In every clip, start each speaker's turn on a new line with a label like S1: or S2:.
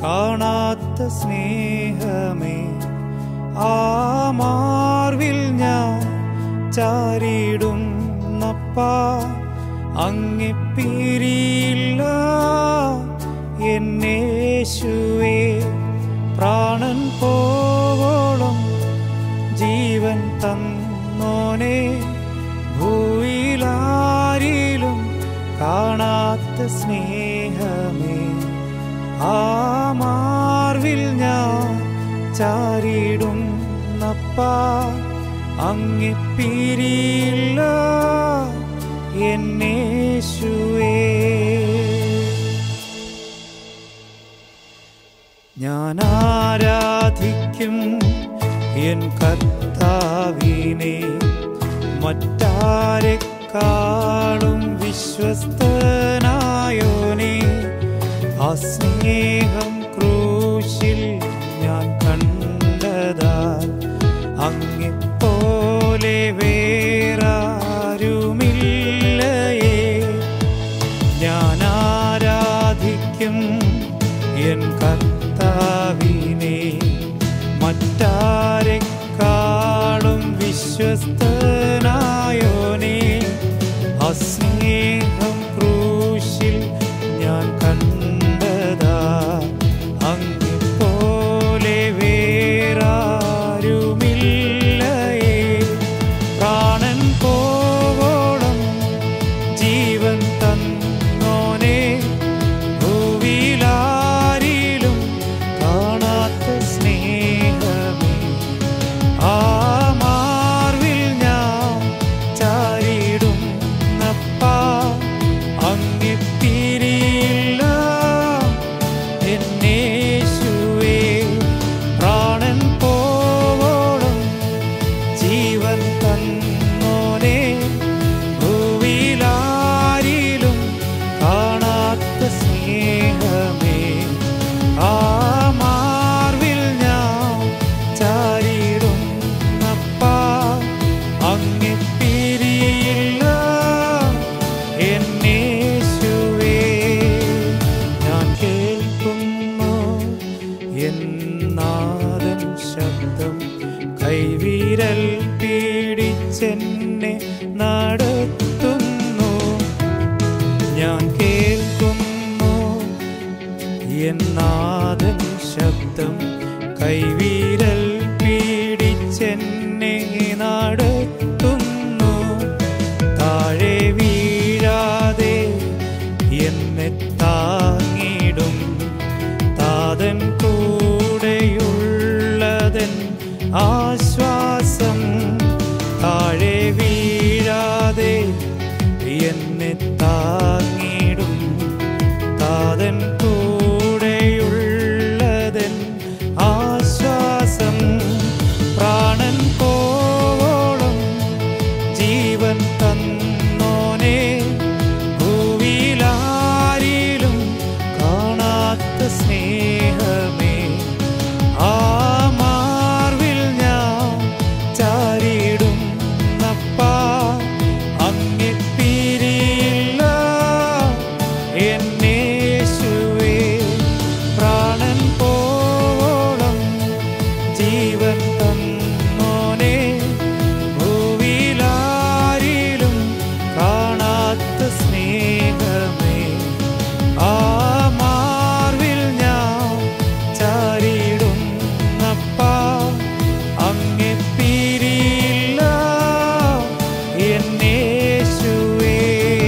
S1: കാണാത്ത സ്നേഹമേ ആ മാർവിൽ ഞാൻ ചാരിടും നപ്പാ അങ്ങെ പിരിയില്ല എന്നേശുവേ പ്രാണൻ പോവോളം ജീവൻ തന്നോനെ ഭൂയിലാരിലും കാണാത്ത സ്നേഹമേ ആ മാർവിൽ ഞാൻ ചാരിടും നപ്പാ അങ്ങെ പിരിയില്ല എന്നേശുവേ ഞാൻ ആരാധിക്കും എൻ കർത്താവിനെ മറ്റാരെക്കാളും വിശ്വസ്തനായോനെ ആ സ്നേഹം ക്രൂശിൽ ഞാൻ കണ്ടതാൽ അങ്ങിപ്പോലെ വേറാരുമില്ലയേ ഞാൻ ആരാധിക്കും എൻ കർത്താവിനെ മറ്റാരെക്കാളും വിശ്വസ്തനായോനെ അസ്നേഹം ക്രൂശിൽ ഞാൻ കണ്ടതാ അങ്ങ് പോലെ വേറാരുമില്ലയേ പ്രാണൻ പോവോളം ജീവൻ തന്നോനെ ഭൂവിലാരിലും കാണാത്ത സ്നേഹമേ ആ മാർവിൽ ഞാൻ ചാരിടും നപ്പാ അങ്ങെ പിരിയില്ല എന്നേശുവേ പ്രാണൻ പോവോളം ജീവൻ തന്നോനെ ഭൂവിലാരിലും കാണാത്ത സ്നേഹമേ ആ മാർവിൽ ഞാൻ ചാരിടും നപ്പാ അങ്ങെ പിരിയില്ല എന്നേശുവേ ഞാൻ കേൾക്കുന്നു എന്നാദൻ ശബ്ദം കൈവിരൽ പീഡിച്ചെന്നെ നടത്തുന്നു ഞാൻ കേൾക്കുന്നു എന്നാദൻ ശബ്ദം കൈവിരൽ പീഡിച്ചെന്നെ നടത്തുന്നു താഴെ വീഴാതെ എന്നെ താങ്ങിടും താതൻ കൂടെയുള്ളതൻ ആശ്വാസം താഴെ വീഴാതെ എന്നെ താങ്ങിടും താതൻ കൂടെയുള്ളതൻ ആശ്വാസം പ്രാണൻ പോവോളം ജീവൻ തന്നോനെ ഭൂവിലാരിലും കാണാത്ത സ്നേഹമേ ആ മാർവിൽ ഞാൻ ചാരിടും നപ്പാ അങ്ങെ പിരിയില്ല എന്നേശുവേ പ്രാണൻ പോവോളം ജീവൻ തന്നോനെ ഭൂവിലാരിലും കാണാത്ത സ്നേഹമേ ആ മാർവിൽ ഞാൻ ചാരിടും നപ്പാ അങ്ങെ പിരിയില്ല എന്നേശുവേ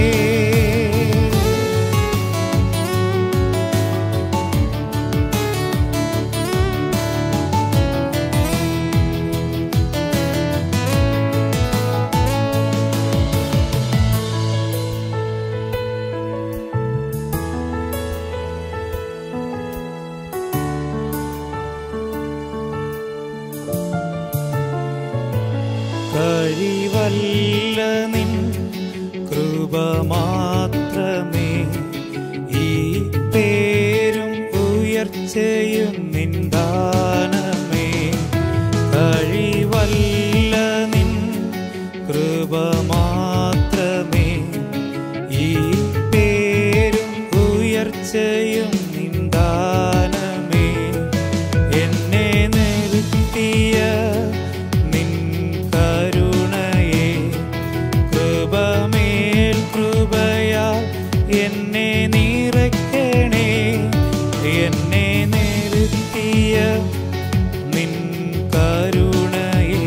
S1: കഴിവല്ല നിൻ കൃപ മാത്രമേ ഈ പേരും ഉയർച്ചയും നിന്ദാനമേ കഴിവല്ല നിൻ കൃപ മാത്രമേ ഈ പേരും ഉയർച്ചയും നിന്ദാനമേ എന്നെ നിരുത്തിയ നിൻ കരുണയെ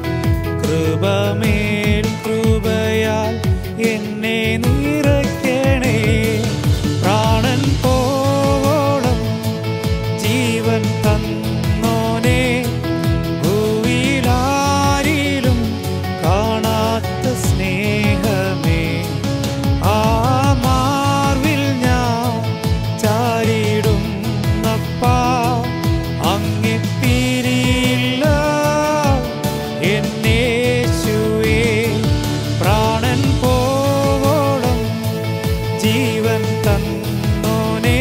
S1: കൃപമേൽ കൃപയാൽ എന്നെ നിറയ്ക്കണേ പ്രാണൻ പോകോളം ജീവൻ തന്നോനെ ഭൂവിലാരിലും കാണാത്ത സ്നേഹമേ ആ മാർവിൽ ഞാൻ ചാരിടും നപ്പാ അങ്ങെ പിരിയില്ല എന്നേശുവേ പ്രാണൻ പോകോളം ജീവൻ തന്നോനെ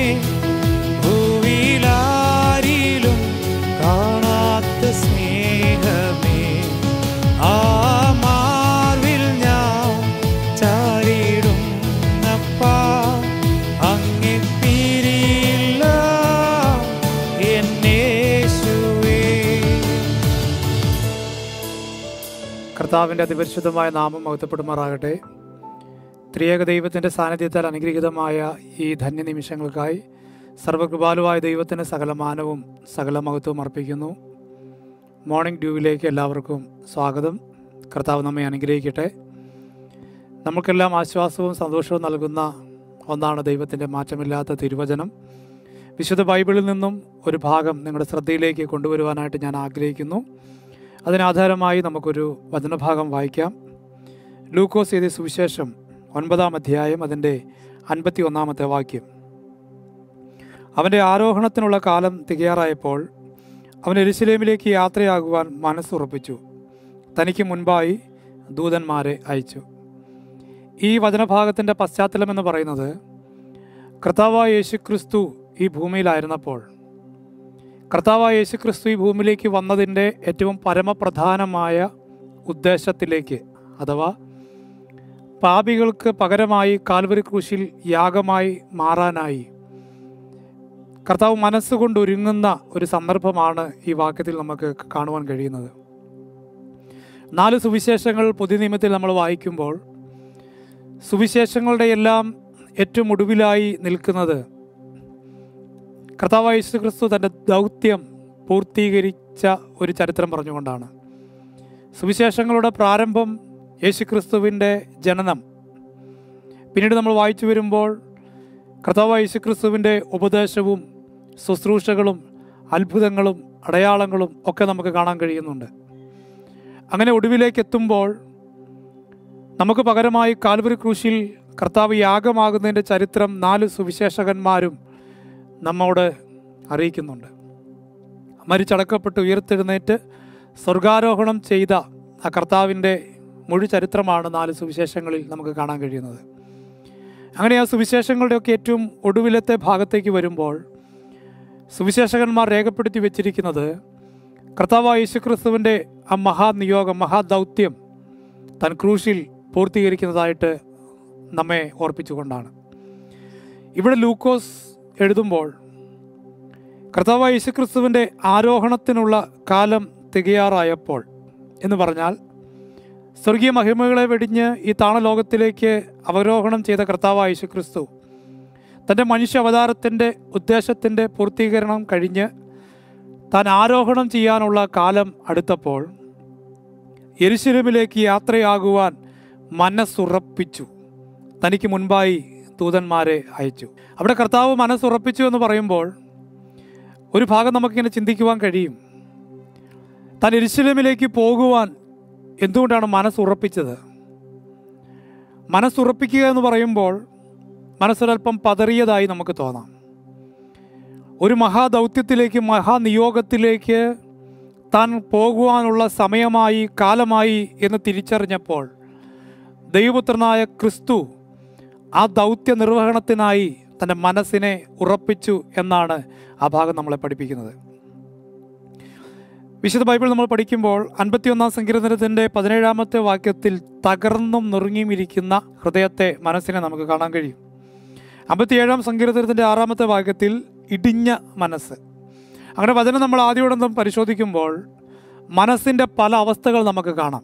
S1: ഭൂവിലാരിലും കാണാത്ത സ്നേഹമേ ആ മാർവിൽ ഞാൻ ചാരിടും നപ്പാ അങ്ങെ പിരിയില്ല എന്നേശുവേ
S2: കർത്താവിൻ്റെ അതിപരിശുദ്ധമായ നാമം മഹത്വപ്പെടുമാറാകട്ടെ ത്രിയേക ദൈവത്തിൻ്റെ സാന്നിധ്യത്താൽ അനുഗ്രഹീതമായ ഈ ധന്യ നിമിഷങ്ങൾക്കായി സർവകൃപാലുവായ ദൈവത്തിന് സകല മാനവും സകല മഹത്വവും അർപ്പിക്കുന്നു മോർണിംഗ് ഡ്യൂവിലേക്ക് എല്ലാവർക്കും സ്വാഗതം കർത്താവ് നമ്മെ അനുഗ്രഹിക്കട്ടെ നമുക്കെല്ലാം ആശ്വാസവും സന്തോഷവും നൽകുന്ന ഒന്നാണ് ദൈവത്തിൻ്റെ മാറ്റമില്ലാത്ത തിരുവചനം വിശുദ്ധ ബൈബിളിൽ നിന്നും ഒരു ഭാഗം നിങ്ങളുടെ ശ്രദ്ധയിലേക്ക് കൊണ്ടുവരുവാനായിട്ട് ഞാൻ ആഗ്രഹിക്കുന്നു അതിനാധാരമായി നമുക്കൊരു വചനഭാഗം വായിക്കാം ലൂക്കോസ് എഴുതിയ സുവിശേഷം ഒൻപതാം അധ്യായം അതിൻ്റെ അൻപത്തി ഒന്നാമത്തെ വാക്യം അവൻ്റെ ആരോഹണത്തിനുള്ള കാലം തികയാറായപ്പോൾ അവൻ എരുശലേമിലേക്ക് യാത്രയാകുവാൻ മനസ്സുറപ്പിച്ചു തനിക്ക് മുൻപായി ദൂതന്മാരെ അയച്ചു ഈ വചനഭാഗത്തിൻ്റെ പശ്ചാത്തലം എന്ന് പറയുന്നത് കർത്താവായ യേശുക്രിസ്തു ഈ ഭൂമിയിലായിരുന്നപ്പോൾ കർത്താവായ യേശുക്രിസ്തു ഈ ഭൂമിയിലേക്ക് വന്നതിൻ്റെ ഏറ്റവും പരമപ്രധാനമായ ഉദ്ദേശത്തിലേക്ക് അഥവാ പാപികൾക്ക് പകരമായി കാൽവരി ക്രൂശിൽ യാഗമായി മാറാനായി കർത്താവ് മനസ്സുകൊണ്ട് ഒരുങ്ങുന്ന ഒരു സന്ദർഭമാണ് ഈ വാക്യത്തിൽ നമുക്ക് കാണുവാൻ കഴിയുന്നത് നാല് സുവിശേഷങ്ങൾ പുതിയ നിയമത്തിൽ നമ്മൾ വായിക്കുമ്പോൾ സുവിശേഷങ്ങളുടെ എല്ലാം ഏറ്റവും ഒടുവിലായി നിൽക്കുന്നത് കർത്താവായ യേശു ക്രിസ്തു തൻ്റെ ദൗത്യം പൂർത്തീകരിച്ച ഒരു ചരിത്രം പറഞ്ഞുകൊണ്ടാണ് സുവിശേഷങ്ങളുടെ പ്രാരംഭം യേശുക്രിസ്തുവിൻ്റെ ജനനം പിന്നീട് നമ്മൾ വായിച്ചു വരുമ്പോൾ കർത്താവായ യേശുക്രിസ്തുവിൻ്റെ ഉപദേശവും ശുശ്രൂഷകളും അത്ഭുതങ്ങളും അടയാളങ്ങളും ഒക്കെ നമുക്ക് കാണാൻ കഴിയുന്നുണ്ട് അങ്ങനെ ഒടുവിലേക്ക് എത്തുമ്പോൾ നമുക്ക് പകരമായി കാൽവരി ക്രൂശിൽ കർത്താവ് യാഗമാകുന്നതിൻ്റെ ചരിത്രം നാല് സുവിശേഷകന്മാരും നമ്മോട് അറിയിക്കുന്നുണ്ട് മരിച്ചടക്കപ്പെട്ട് ഉയർത്തെഴുന്നേറ്റ് സ്വർഗാരോഹണം ചെയ്ത ആ കർത്താവിൻ്റെ മുഴു ചരിത്രമാണ് നാല് സുവിശേഷങ്ങളിൽ നമുക്ക് കാണാൻ കഴിയുന്നത് അങ്ങനെ ആ സുവിശേഷങ്ങളുടെയൊക്കെ ഏറ്റവും ഒടുവിലത്തെ ഭാഗത്തേക്ക് വരുമ്പോൾ സുവിശേഷകന്മാർ രേഖപ്പെടുത്തി വെച്ചിരിക്കുന്നത് കർത്താവായ യേശുക്രിസ്തുവിൻ്റെ ആ മഹാനിയോഗം മഹാദൗത്യം താൻ ക്രൂശിൽ പൂർത്തീകരിക്കുന്നതായിട്ട് നമ്മെ ഓർപ്പിച്ചുകൊണ്ടാണ് ഇവിടെ ലൂക്കോസ് എഴുതുമ്പോൾ കർത്താവായ യേശുക്രിസ്തുവിൻ്റെ ആരോഹണത്തിനുള്ള കാലം തികയാറായപ്പോൾ എന്ന് പറഞ്ഞാൽ സ്വർഗീയ മഹിമകളെ വെടിഞ്ഞ് ഈ താണലോകത്തിലേക്ക് അവരോഹണം ചെയ്ത കർത്താവായ യേശുക്രിസ്തു തൻ്റെ മനുഷ്യ അവതാരത്തിൻ്റെ ഉദ്ദേശത്തിൻ്റെ പൂർത്തീകരണം കഴിഞ്ഞ് താൻ ആരോഹണം ചെയ്യാനുള്ള കാലം അടുത്തപ്പോൾ യെരുശലേമിലേക്ക് യാത്രയാകുവാൻ മനസ്സുറപ്പിച്ചു തനിക്ക് മുൻപായി ദൂതന്മാരെ അയച്ചു അവിടെ കർത്താവ് മനസ്സുറപ്പിച്ചു എന്ന് പറയുമ്പോൾ ഒരു ഭാഗം നമുക്കിങ്ങനെ ചിന്തിക്കുവാൻ കഴിയും താൻ എരുശലേമിലേക്ക് പോകുവാൻ എന്തുകൊണ്ടാണ് മനസ്സുറപ്പിച്ചത് മനസ്സുറപ്പിക്കുക എന്ന് പറയുമ്പോൾ മനസ്സൊരൽപ്പം പതറിയതായി നമുക്ക് തോന്നാം ഒരു മഹാദൗത്യത്തിലേക്ക് മഹാനിയോഗത്തിലേക്ക് താൻ പോകുവാനുള്ള സമയമായി കാലമായി എന്ന് തിരിച്ചറിഞ്ഞപ്പോൾ ദൈവപുത്രനായ ക്രിസ്തു ആ ദൗത്യ നിർവഹണത്തിനായി തൻ്റെ മനസ്സിനെ ഉറപ്പിച്ചു എന്നാണ് ആ ഭാഗം നമ്മളെ പഠിപ്പിക്കുന്നത് വിശുദ്ധ ബൈബിൾ നമ്മൾ പഠിക്കുമ്പോൾ അൻപത്തിയൊന്നാം സങ്കീർത്തനത്തിൻ്റെ പതിനേഴാമത്തെ വാക്യത്തിൽ തകർന്നും നുറുങ്ങിയും ഇരിക്കുന്ന ഹൃദയത്തെ മനസ്സിനെ നമുക്ക് കാണാൻ കഴിയും അമ്പത്തിയേഴാം സങ്കീർത്തനത്തിൻ്റെ ആറാമത്തെ വാക്യത്തിൽ ഇടിഞ്ഞ മനസ്സ് അങ്ങനെ വചനം നമ്മൾ ആദ്യോടൊന്നും പരിശോധിക്കുമ്പോൾ മനസ്സിൻ്റെ പല അവസ്ഥകൾ നമുക്ക് കാണാം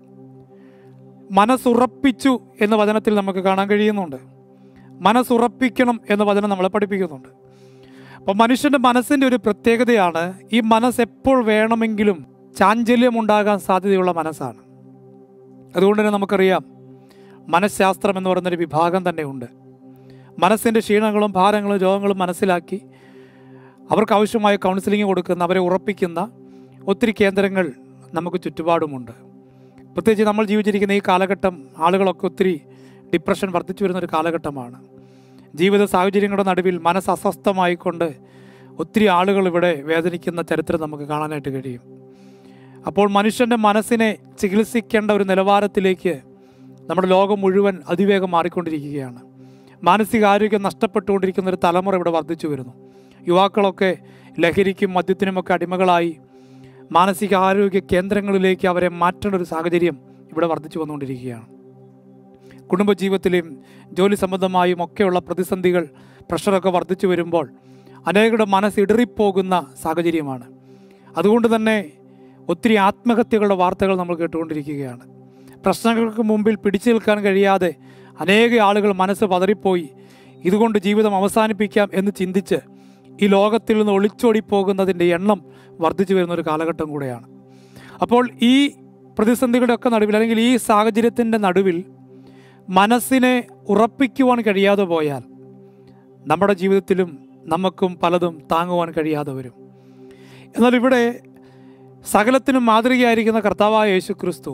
S2: മനസ്സുറപ്പിച്ചു എന്ന വചനത്തിൽ നമുക്ക് കാണാൻ കഴിയുന്നുണ്ട് മനസ്സുറപ്പിക്കണം എന്ന വചനം നമ്മളെ പഠിപ്പിക്കുന്നുണ്ട് അപ്പം മനുഷ്യൻ്റെ മനസ്സിൻ്റെ ഒരു പ്രത്യേകതയാണ് ഈ മനസ്സ് എപ്പോൾ വേണമെങ്കിലും ചാഞ്ചല്യമുണ്ടാകാൻ സാധ്യതയുള്ള മനസ്സാണ് അതുകൊണ്ട് തന്നെ നമുക്കറിയാം മനഃശാസ്ത്രം എന്ന് പറയുന്നൊരു വിഭാഗം തന്നെ ഉണ്ട് മനസ്സിൻ്റെ ക്ഷീണങ്ങളും ഭാരങ്ങളും രോഗങ്ങളും മനസ്സിലാക്കി അവർക്ക് ആവശ്യമായ കൗൺസിലിംഗ് കൊടുക്കുന്ന അവരെ ഉറപ്പിക്കുന്ന ഒത്തിരി കേന്ദ്രങ്ങൾ നമുക്ക് ചുറ്റുപാടുമുണ്ട് പ്രത്യേകിച്ച് നമ്മൾ ജീവിച്ചിരിക്കുന്ന ഈ കാലഘട്ടം ആളുകളൊക്കെ ഒത്തിരി ഡിപ്രഷൻ വർദ്ധിച്ചു വരുന്ന ഒരു കാലഘട്ടമാണ് ജീവിത സാഹചര്യങ്ങളുടെ നടുവിൽ മനസ്സ് അസ്വസ്ഥമായിക്കൊണ്ട് ഒത്തിരി ആളുകൾ ഇവിടെ വേദനിക്കുന്ന ചരിത്രം നമുക്ക് കാണാനായിട്ട് കഴിയും അപ്പോൾ മനുഷ്യൻ്റെ മനസ്സിനെ ചികിത്സിക്കേണ്ട ഒരു നിലവാരത്തിലേക്ക് നമ്മുടെ ലോകം മുഴുവൻ അതിവേഗം മാറിക്കൊണ്ടിരിക്കുകയാണ് മാനസികാരോഗ്യം നഷ്ടപ്പെട്ടുകൊണ്ടിരിക്കുന്ന ഒരു തലമുറ ഇവിടെ വർദ്ധിച്ചു വരുന്നു യുവാക്കളൊക്കെ ലഹരിക്കും മദ്യത്തിനുമൊക്കെ അടിമകളായി മാനസികാരോഗ്യ കേന്ദ്രങ്ങളിലേക്ക് അവരെ മാറ്റേണ്ട ഒരു സാഹചര്യം ഇവിടെ വർദ്ധിച്ചു വന്നുകൊണ്ടിരിക്കുകയാണ് കുടുംബജീവിതത്തിലെയും ജോലി സംബന്ധമായും ഒക്കെയുള്ള പ്രതിസന്ധികൾ പ്രഷറൊക്കെ വർദ്ധിച്ചു വരുമ്പോൾ അനേകരുടെ മനസ്സ് ഇടറിപ്പോകുന്ന സാഹചര്യമാണ് അതുകൊണ്ട് തന്നെ ഒത്തിരി ആത്മഹത്യകളുടെ വാർത്തകൾ നമ്മൾ കേട്ടുകൊണ്ടിരിക്കുകയാണ് പ്രശ്നങ്ങൾക്ക് മുമ്പിൽ പിടിച്ചു നിൽക്കാൻ കഴിയാതെ അനേക ആളുകൾ മനസ്സ് പതറിപ്പോയി ഇതുകൊണ്ട് ജീവിതം അവസാനിപ്പിക്കാം എന്ന് ചിന്തിച്ച് ഈ ലോകത്തിൽ നിന്ന് ഒളിച്ചോടി പോകുന്നതിൻ്റെ എണ്ണം വർദ്ധിച്ചു വരുന്ന ഒരു കാലഘട്ടം കൂടെയാണ് അപ്പോൾ ഈ പ്രതിസന്ധികളുടെ ഒക്കെ നടുവിൽ അല്ലെങ്കിൽ ഈ സാഹചര്യത്തിൻ്റെ നടുവിൽ മനസ്സിനെ ഉറപ്പിക്കുവാൻ കഴിയാതെ പോയാൽ നമ്മുടെ ജീവിതത്തിലും നമുക്കും പലതും താങ്ങുവാൻ കഴിയാതെ വരും എന്നാൽ ഇവിടെ സകലത്തിനും മാതൃകയായിരിക്കുന്ന കർത്താവായ യേശു ക്രിസ്തു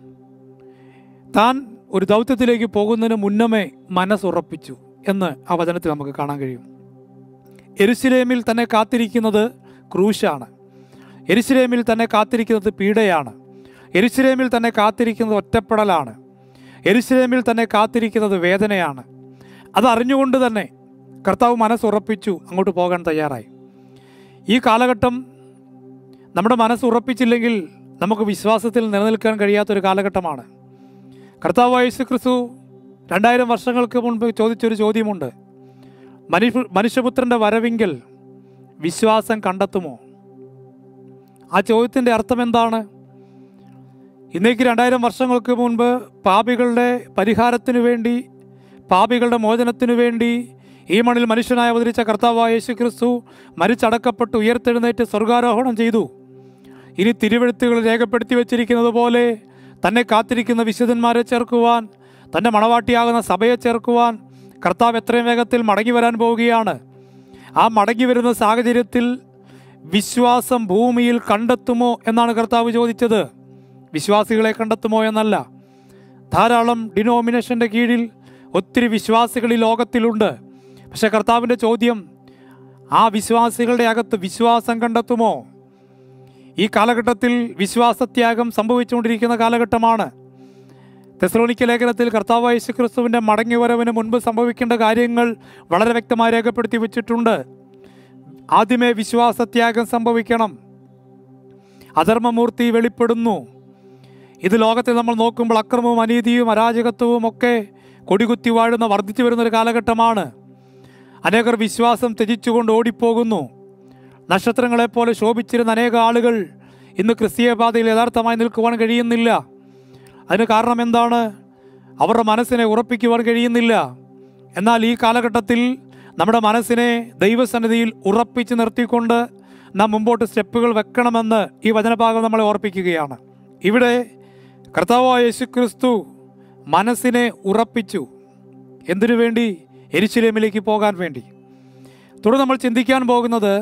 S2: താൻ ഒരു ദൗത്യത്തിലേക്ക് പോകുന്നതിന് മുന്നമേ മനസ്സുറപ്പിച്ചു എന്ന് ആ വചനത്തിൽ നമുക്ക് കാണാൻ കഴിയും എരുശിലേമിൽ തന്നെ കാത്തിരിക്കുന്നത് ക്രൂശാണ് എരുശിലേമിൽ തന്നെ കാത്തിരിക്കുന്നത് പീഡയാണ് എരുശിലേമിൽ തന്നെ കാത്തിരിക്കുന്നത് ഒറ്റപ്പെടലാണ് എരുശിലേമിൽ തന്നെ കാത്തിരിക്കുന്നത് വേദനയാണ് അതറിഞ്ഞുകൊണ്ട് തന്നെ കർത്താവ് മനസ്സുറപ്പിച്ചു അങ്ങോട്ട് പോകാൻ തയ്യാറായി ഈ കാലഘട്ടം നമ്മുടെ മനസ്സ് ഉറപ്പിച്ചില്ലെങ്കിൽ നമുക്ക് വിശ്വാസത്തിൽ നിലനിൽക്കാൻ കഴിയാത്തൊരു കാലഘട്ടമാണ് കർത്താവ് യേശു ക്രിസ്തു രണ്ടായിരം വർഷങ്ങൾക്ക് മുൻപ് ചോദിച്ചൊരു ചോദ്യമുണ്ട് മനുഷ്യ മനുഷ്യപുത്രൻ്റെ വരവിങ്കൽ വിശ്വാസം കണ്ടെത്തുമോ ആ ചോദ്യത്തിൻ്റെ അർത്ഥം എന്താണ് ഇന്നേക്ക് രണ്ടായിരം വർഷങ്ങൾക്ക് മുൻപ് പാപികളുടെ പരിഹാരത്തിനു വേണ്ടി പാപികളുടെ മോചനത്തിനു വേണ്ടി ഈ മണ്ണിൽ മനുഷ്യനായി അവതരിച്ച കർത്താവായ യേശു ക്രിസ്തു മരിച്ചടക്കപ്പെട്ട് ഉയർത്തെഴുന്നേറ്റ് സ്വർഗാരോഹണം ചെയ്തു ഇനി തിരുവെഴുത്തുകൾ രേഖപ്പെടുത്തി വച്ചിരിക്കുന്നത് പോലെ തന്നെ കാത്തിരിക്കുന്ന വിശുദ്ധന്മാരെ ചേർക്കുവാൻ തൻ്റെ മണവാട്ടിയാകുന്ന സഭയെ ചേർക്കുവാൻ കർത്താവ് എത്രയും വേഗത്തിൽ മടങ്ങി വരാൻ പോവുകയാണ് ആ മടങ്ങി വരുന്ന സാഹചര്യത്തിൽ വിശ്വാസം ഭൂമിയിൽ കണ്ടെത്തുമോ എന്നാണ് കർത്താവ് ചോദിച്ചത് വിശ്വാസികളെ കണ്ടെത്തുമോ എന്നല്ല ധാരാളം ഡിനോമിനേഷൻ്റെ കീഴിൽ ഒത്തിരി വിശ്വാസികൾ ഈ ലോകത്തിലുണ്ട് പക്ഷെ കർത്താവിൻ്റെ ചോദ്യം ആ വിശ്വാസികളുടെ അകത്ത് വിശ്വാസം കണ്ടെത്തുമോ ഈ കാലഘട്ടത്തിൽ വിശ്വാസത്യാഗം സംഭവിച്ചുകൊണ്ടിരിക്കുന്ന കാലഘട്ടമാണ് തെസ്ലോണിക്ക ലേഖനത്തിൽ കർത്താവ് യേശു ക്രിസ്തുവിൻ്റെ മടങ്ങിവരവിന് മുൻപ് സംഭവിക്കേണ്ട കാര്യങ്ങൾ വളരെ വ്യക്തമായി രേഖപ്പെടുത്തി വെച്ചിട്ടുണ്ട് ആദ്യമേ വിശ്വാസത്യാഗം സംഭവിക്കണം അധർമ്മമൂർത്തി വെളിപ്പെടുന്നു ഇത് ലോകത്തിൽ നമ്മൾ നോക്കുമ്പോൾ അക്രമവും അനീതിയും അരാജകത്വവും ഒക്കെ കൊടികുത്തി വാഴുന്ന വർദ്ധിച്ചു വരുന്ന ഒരു കാലഘട്ടമാണ് അനേകർ വിശ്വാസം ത്യജിച്ചുകൊണ്ട് ഓടിപ്പോകുന്നു നക്ഷത്രങ്ങളെപ്പോലെ ശോഭിച്ചിരുന്ന അനേക ആളുകൾ ഇന്ന് ക്രിസ്തീയ പാതയിൽ യഥാർത്ഥമായി നിൽക്കുവാൻ കഴിയുന്നില്ല അതിന് കാരണം എന്താണ് അവരുടെ മനസ്സിനെ ഉറപ്പിക്കുവാൻ കഴിയുന്നില്ല എന്നാൽ ഈ കാലഘട്ടത്തിൽ നമ്മുടെ മനസ്സിനെ ദൈവസന്നിധിയിൽ ഉറപ്പിച്ച് നിർത്തിക്കൊണ്ട് നാം മുമ്പോട്ട് സ്റ്റെപ്പുകൾ വെക്കണമെന്ന് ഈ വചനഭാഗം നമ്മളെ ഓർപ്പിക്കുകയാണ് ഇവിടെ കർത്താവായ യേശു ക്രിസ്തു മനസ്സിനെ ഉറപ്പിച്ചു എന്തിനു വേണ്ടി എരിശിലേമിലേക്ക് പോകാൻ വേണ്ടി തുടർന്ന് നമ്മൾ ചിന്തിക്കാൻ പോകുന്നത്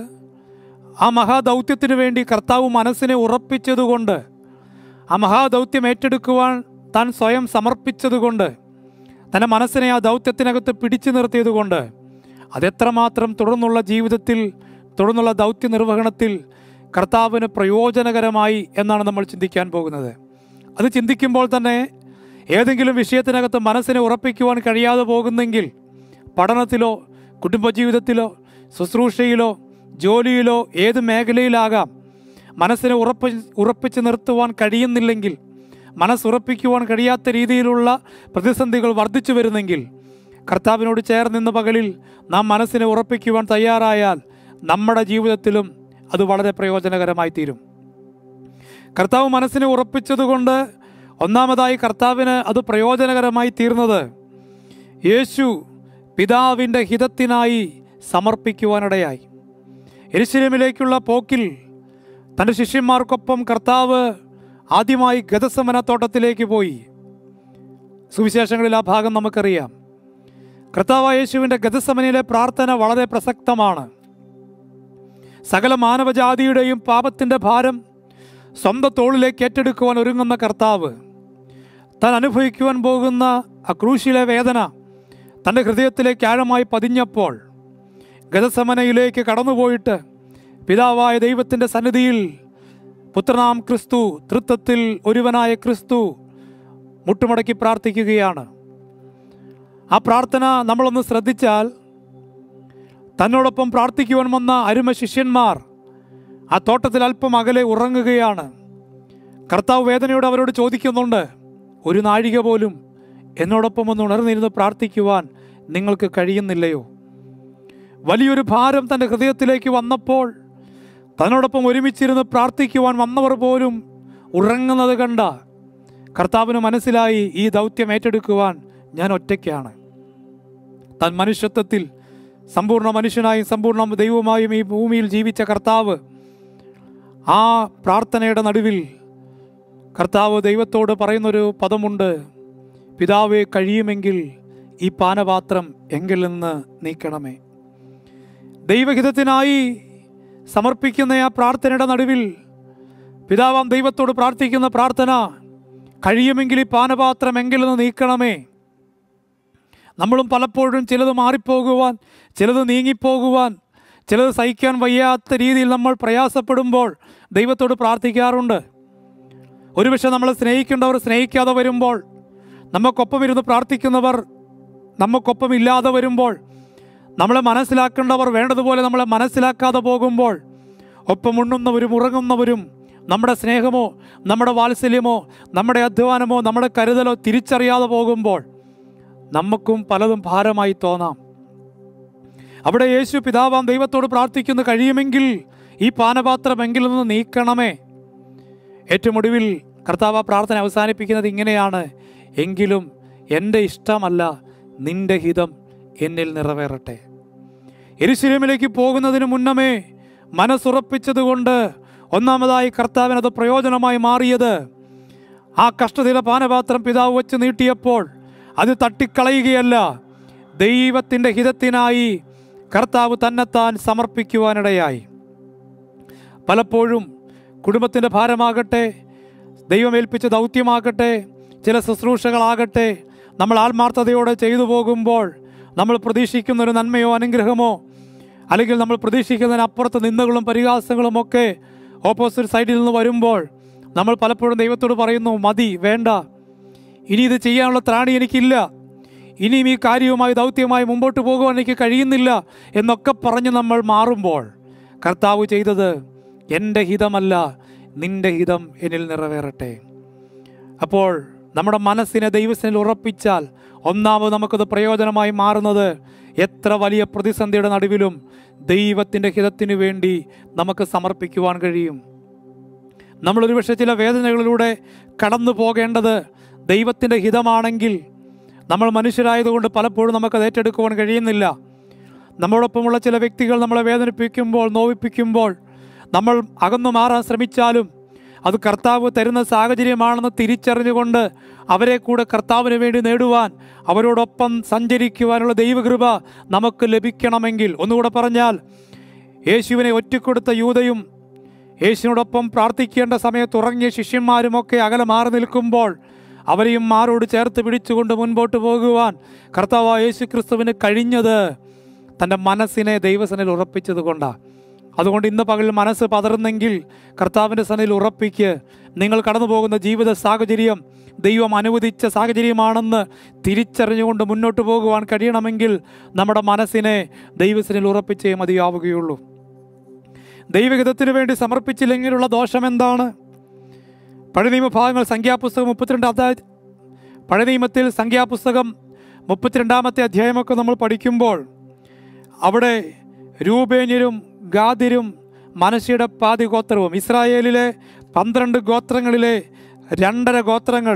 S2: ആ മഹാദൗത്യത്തിനു വേണ്ടി കർത്താവ് മനസ്സിനെ ഉറപ്പിച്ചതുകൊണ്ട് ആ മഹാദൗത്യം ഏറ്റെടുക്കുവാൻ താൻ സ്വയം സമർപ്പിച്ചതുകൊണ്ട് തൻ്റെ മനസ്സിനെ ആ ദൗത്യത്തിനകത്ത് പിടിച്ചു നിർത്തിയതുകൊണ്ട് അതെത്രമാത്രം തുടർന്നുള്ള ജീവിതത്തിൽ തുടർന്നുള്ള ദൗത്യ നിർവഹണത്തിൽ കർത്താവിന് പ്രയോജനകരമായി എന്നാണ് നമ്മൾ ചിന്തിക്കാൻ പോകുന്നത് അത് ചിന്തിക്കുമ്പോൾ തന്നെ ഏതെങ്കിലും വിഷയത്തിനകത്ത് മനസ്സിനെ ഉറപ്പിക്കുവാൻ കഴിയാതെ പോകുന്നെങ്കിൽ പഠനത്തിലോ കുടുംബജീവിതത്തിലോ ശുശ്രൂഷയിലോ ജോലിയിലോ ഏത് മേഖലയിലാകാം മനസ്സിനെ ഉറപ്പി ഉറപ്പിച്ച് നിർത്തുവാൻ കഴിയുന്നില്ലെങ്കിൽ മനസ്സുറപ്പിക്കുവാൻ കഴിയാത്ത രീതിയിലുള്ള പ്രതിസന്ധികൾ വർദ്ധിച്ചു വരുന്നെങ്കിൽ കർത്താവിനോട് ചേർന്നിന്ന പകലിൽ നാം മനസ്സിനെ ഉറപ്പിക്കുവാൻ തയ്യാറായാൽ നമ്മുടെ ജീവിതത്തിലും അത് വളരെ പ്രയോജനകരമായി തീരും കർത്താവ് മനസ്സിനെ ഉറപ്പിച്ചതുകൊണ്ട് ഒന്നാമതായി കർത്താവിന് അത് പ്രയോജനകരമായി തീർന്നത് യേശു പിതാവിൻ്റെ ഹിതത്തിനായി സമർപ്പിക്കുവാനിടയായി എരിശിലേമിലേക്കുള്ള പോക്കിൽ തൻ്റെ ശിഷ്യന്മാർക്കൊപ്പം കർത്താവ് ആദ്യമായി ഗതസമന തോട്ടത്തിലേക്ക് പോയി സുവിശേഷങ്ങളിൽ ആ ഭാഗം നമുക്കറിയാം കർത്താവ് യേശുവിൻ്റെ ഗതസമനയിലെ പ്രാർത്ഥന വളരെ പ്രസക്തമാണ് സകല മാനവജാതിയുടെയും പാപത്തിൻ്റെ ഭാരം സ്വന്തം തോളിലേക്ക് ഏറ്റെടുക്കുവാൻ ഒരുങ്ങുന്ന കർത്താവ് താൻ അനുഭവിക്കുവാൻ പോകുന്ന ആ ക്രൂശിലെ വേദന തൻ്റെ ഹൃദയത്തിലേക്ക് ആഴമായി പതിഞ്ഞപ്പോൾ ഗതസമനയിലേക്ക് കടന്നുപോയിട്ട് പിതാവായ ദൈവത്തിൻ്റെ സന്നിധിയിൽ പുത്രനാം ക്രിസ്തു തൃത്വത്തിൽ ഒരുവനായ ക്രിസ്തു മുട്ടുമടക്കി പ്രാർത്ഥിക്കുകയാണ് ആ പ്രാർത്ഥന നമ്മളൊന്ന് ശ്രദ്ധിച്ചാൽ തന്നോടൊപ്പം പ്രാർത്ഥിക്കുവാൻ വന്ന അരുമ ശിഷ്യന്മാർ ആ തോട്ടത്തിൽ അല്പം അകലെ ഉറങ്ങുകയാണ് കർത്താവ് വേദനയോട് അവരോട് ചോദിക്കുന്നുണ്ട് ഒരു നാഴിക പോലും എന്നോടൊപ്പം ഒന്ന് ഉണർന്നിരുന്ന് പ്രാർത്ഥിക്കുവാൻ നിങ്ങൾക്ക് കഴിയുന്നില്ലയോ വലിയൊരു ഭാരം തൻ്റെ ഹൃദയത്തിലേക്ക് വന്നപ്പോൾ തന്നോടൊപ്പം ഒരുമിച്ചിരുന്ന് പ്രാർത്ഥിക്കുവാൻ വന്നവർ പോലും ഉറങ്ങുന്നത് കണ്ട കർത്താവിന് മനസ്സിലായി ഈ ദൗത്യം ഏറ്റെടുക്കുവാൻ ഞാൻ ഒറ്റയ്ക്കാണ് താൻ മനുഷ്യത്വത്തിൽ സമ്പൂർണ്ണ മനുഷ്യനായും സമ്പൂർണ്ണ ദൈവമായും ഈ ഭൂമിയിൽ ജീവിച്ച കർത്താവ് ആ പ്രാർത്ഥനയുടെ നടുവിൽ കർത്താവ് ദൈവത്തോട് പറയുന്നൊരു പദമുണ്ട് പിതാവെ കഴിയുമെങ്കിൽ ഈ പാനപാത്രം എങ്കിൽ നിന്ന് നീക്കണമേ ദൈവഹിതത്തിനായി സമർപ്പിക്കുന്ന ആ പ്രാർത്ഥനയുടെ നടുവിൽ പിതാവാം ദൈവത്തോട് പ്രാർത്ഥിക്കുന്ന പ്രാർത്ഥന കഴിയുമെങ്കിൽ ഈ പാനപാത്രം എങ്കിൽ നിന്ന് നീക്കണമേ നമ്മളും പലപ്പോഴും ചിലത് മാറിപ്പോകുവാൻ ചിലത് നീങ്ങിപ്പോകുവാൻ ചിലത് സഹിക്കാൻ വയ്യാത്ത രീതിയിൽ നമ്മൾ പ്രയാസപ്പെടുമ്പോൾ ദൈവത്തോട് പ്രാർത്ഥിക്കാറുണ്ട് ഒരുപക്ഷെ നമ്മളെ സ്നേഹിക്കേണ്ടവർ സ്നേഹിക്കാതെ വരുമ്പോൾ നമുക്കൊപ്പം ഇരുന്ന് പ്രാർത്ഥിക്കുന്നവർ നമുക്കൊപ്പം ഇല്ലാതെ വരുമ്പോൾ നമ്മളെ മനസ്സിലാക്കേണ്ടവർ വേണ്ടതുപോലെ നമ്മളെ മനസ്സിലാക്കാതെ പോകുമ്പോൾ ഒപ്പം ഉണ്ണുന്നവരും ഉറങ്ങുന്നവരും നമ്മുടെ സ്നേഹമോ നമ്മുടെ വാത്സല്യമോ നമ്മുടെ അധ്വാനമോ നമ്മുടെ കരുതലോ തിരിച്ചറിയാതെ പോകുമ്പോൾ നമുക്കും പലതും ഭാരമായി തോന്നാം അവിടെ യേശു പിതാവാം ദൈവത്തോട് പ്രാർത്ഥിക്കുന്നു കഴിയുമെങ്കിൽ ഈ പാനപാത്രമെങ്കിൽ നിന്ന് നീക്കണമേ ഏറ്റവും ഒടുവിൽ കർത്താവ് ആ പ്രാർത്ഥന അവസാനിപ്പിക്കുന്നത് ഇങ്ങനെയാണ് എങ്കിലും എൻ്റെ ഇഷ്ടമല്ല നിന്റെ ഹിതം എന്നിൽ നിറവേറട്ടെ എരുശലേമിലേക്ക് പോകുന്നതിന് മുന്നമേ മനസ്സുറപ്പിച്ചതുകൊണ്ട് ഒന്നാമതായി കർത്താവിനത് പ്രയോജനമായി മാറിയത് ആ കഷ്ടതയുടെ പാനപാത്രം പിതാവ് വെച്ച് നീട്ടിയപ്പോൾ അത് തട്ടിക്കളയുകയല്ല ദൈവത്തിൻ്റെ ഹിതത്തിനായി കർത്താവ് തന്നെത്താൻ സമർപ്പിക്കുവാനിടയായി പലപ്പോഴും കുടുംബത്തിൻ്റെ ഭാരമാകട്ടെ ദൈവമേൽപ്പിച്ച ദൗത്യമാകട്ടെ ചില ശുശ്രൂഷകളാകട്ടെ നമ്മൾ ആത്മാർത്ഥതയോടെ ചെയ്തു പോകുമ്പോൾ നമ്മൾ പ്രതീക്ഷിക്കുന്ന ഒരു നന്മയോ അനുഗ്രഹമോ അല്ലെങ്കിൽ നമ്മൾ പ്രതീക്ഷിക്കുന്നതിനപ്പുറത്ത് നിന്ദകളും പരിഹാസങ്ങളും ഒക്കെ ഓപ്പോസിറ്റ് സൈഡിൽ നിന്ന് വരുമ്പോൾ നമ്മൾ പലപ്പോഴും ദൈവത്തോട് പറയുന്നു മതി വേണ്ട ഇനി ഇത് ചെയ്യാനുള്ള ത്രാണി എനിക്കില്ല ഇനിയും ഈ കാര്യവുമായി ദൗത്യമായി മുമ്പോട്ട് പോകുവാൻ എനിക്ക് കഴിയുന്നില്ല എന്നൊക്കെ പറഞ്ഞ് നമ്മൾ മാറുമ്പോൾ കർത്താവ് ചെയ്തത് എൻ്റെ ഹിതമല്ല നിന്റെ ഹിതം എന്നിൽ നിറവേറട്ടെ അപ്പോൾ നമ്മുടെ മനസ്സിനെ ദൈവസ്ഥനിൽ ഉറപ്പിച്ചാൽ ഒന്നാമത് നമുക്കത് പ്രയോജനമായി മാറുന്നത് എത്ര വലിയ പ്രതിസന്ധിയുടെ നടുവിലും ദൈവത്തിൻ്റെ ഹിതത്തിനു വേണ്ടി നമുക്ക് സമർപ്പിക്കുവാൻ കഴിയും നമ്മളൊരു പക്ഷേ ചില വേദനകളിലൂടെ കടന്നു പോകേണ്ടത് ദൈവത്തിൻ്റെ ഹിതമാണെങ്കിൽ നമ്മൾ മനുഷ്യരായതുകൊണ്ട് പലപ്പോഴും നമുക്കത് ഏറ്റെടുക്കുവാൻ കഴിയുന്നില്ല നമ്മളോടൊപ്പമുള്ള ചില വ്യക്തികൾ നമ്മളെ വേദനിപ്പിക്കുമ്പോൾ നോവിപ്പിക്കുമ്പോൾ നമ്മൾ അകന്നു മാറാൻ ശ്രമിച്ചാലും അത് കർത്താവ് തരുന്ന സാഹചര്യമാണെന്ന് തിരിച്ചറിഞ്ഞുകൊണ്ട് അവരെ കൂടെ കർത്താവിന് വേണ്ടി നേടുവാൻ അവരോടൊപ്പം സഞ്ചരിക്കുവാനുള്ള ദൈവകൃപ നമുക്ക് ലഭിക്കണമെങ്കിൽ ഒന്നുകൂടെ പറഞ്ഞാൽ യേശുവിനെ ഒറ്റക്കൊടുത്ത യൂതയും യേശുവിനോടൊപ്പം പ്രാർത്ഥിക്കേണ്ട സമയത്ത് ഉറങ്ങിയ ശിഷ്യന്മാരുമൊക്കെ അകലെ മാറി നിൽക്കുമ്പോൾ അവരെയും മാറോട് ചേർത്ത് പിടിച്ചുകൊണ്ട് മുൻപോട്ട് പോകുവാൻ കർത്താവ് യേശു ക്രിസ്തുവിന് കഴിഞ്ഞത് തൻ്റെ മനസ്സിനെ ദൈവസനിൽ ഉറപ്പിച്ചത് കൊണ്ടാണ് അതുകൊണ്ട് ഇന്ന് പകൽ മനസ്സ് പതറുന്നെങ്കിൽ കർത്താവിൻ്റെ സനിൽ ഉറപ്പിക്ക് നിങ്ങൾ കടന്നു പോകുന്ന ജീവിത സാഹചര്യം ദൈവം അനുവദിച്ച സാഹചര്യമാണെന്ന് തിരിച്ചറിഞ്ഞുകൊണ്ട് മുന്നോട്ട് പോകുവാൻ കഴിയണമെങ്കിൽ നമ്മുടെ മനസ്സിനെ ദൈവസനിൽ ഉറപ്പിച്ചേ മതിയാവുകയുള്ളൂ ദൈവഹിതത്തിന് വേണ്ടി സമർപ്പിച്ചില്ലെങ്കിലുള്ള ദോഷം എന്താണ് പഴയ നിയമഭാഗങ്ങൾ സംഖ്യാപുസ്തകം മുപ്പത്തിരണ്ട് അധ്യായ പഴയ നിയമത്തിൽ സംഖ്യാപുസ്തകം മുപ്പത്തിരണ്ടാമത്തെ അധ്യായമൊക്കെ നമ്മൾ പഠിക്കുമ്പോൾ അവിടെ രൂപേന്യരും ഗാദിരും മനശിയുടെ പാതി ഗോത്രവും ഇസ്രായേലിലെ പന്ത്രണ്ട് ഗോത്രങ്ങളിലെ രണ്ടര ഗോത്രങ്ങൾ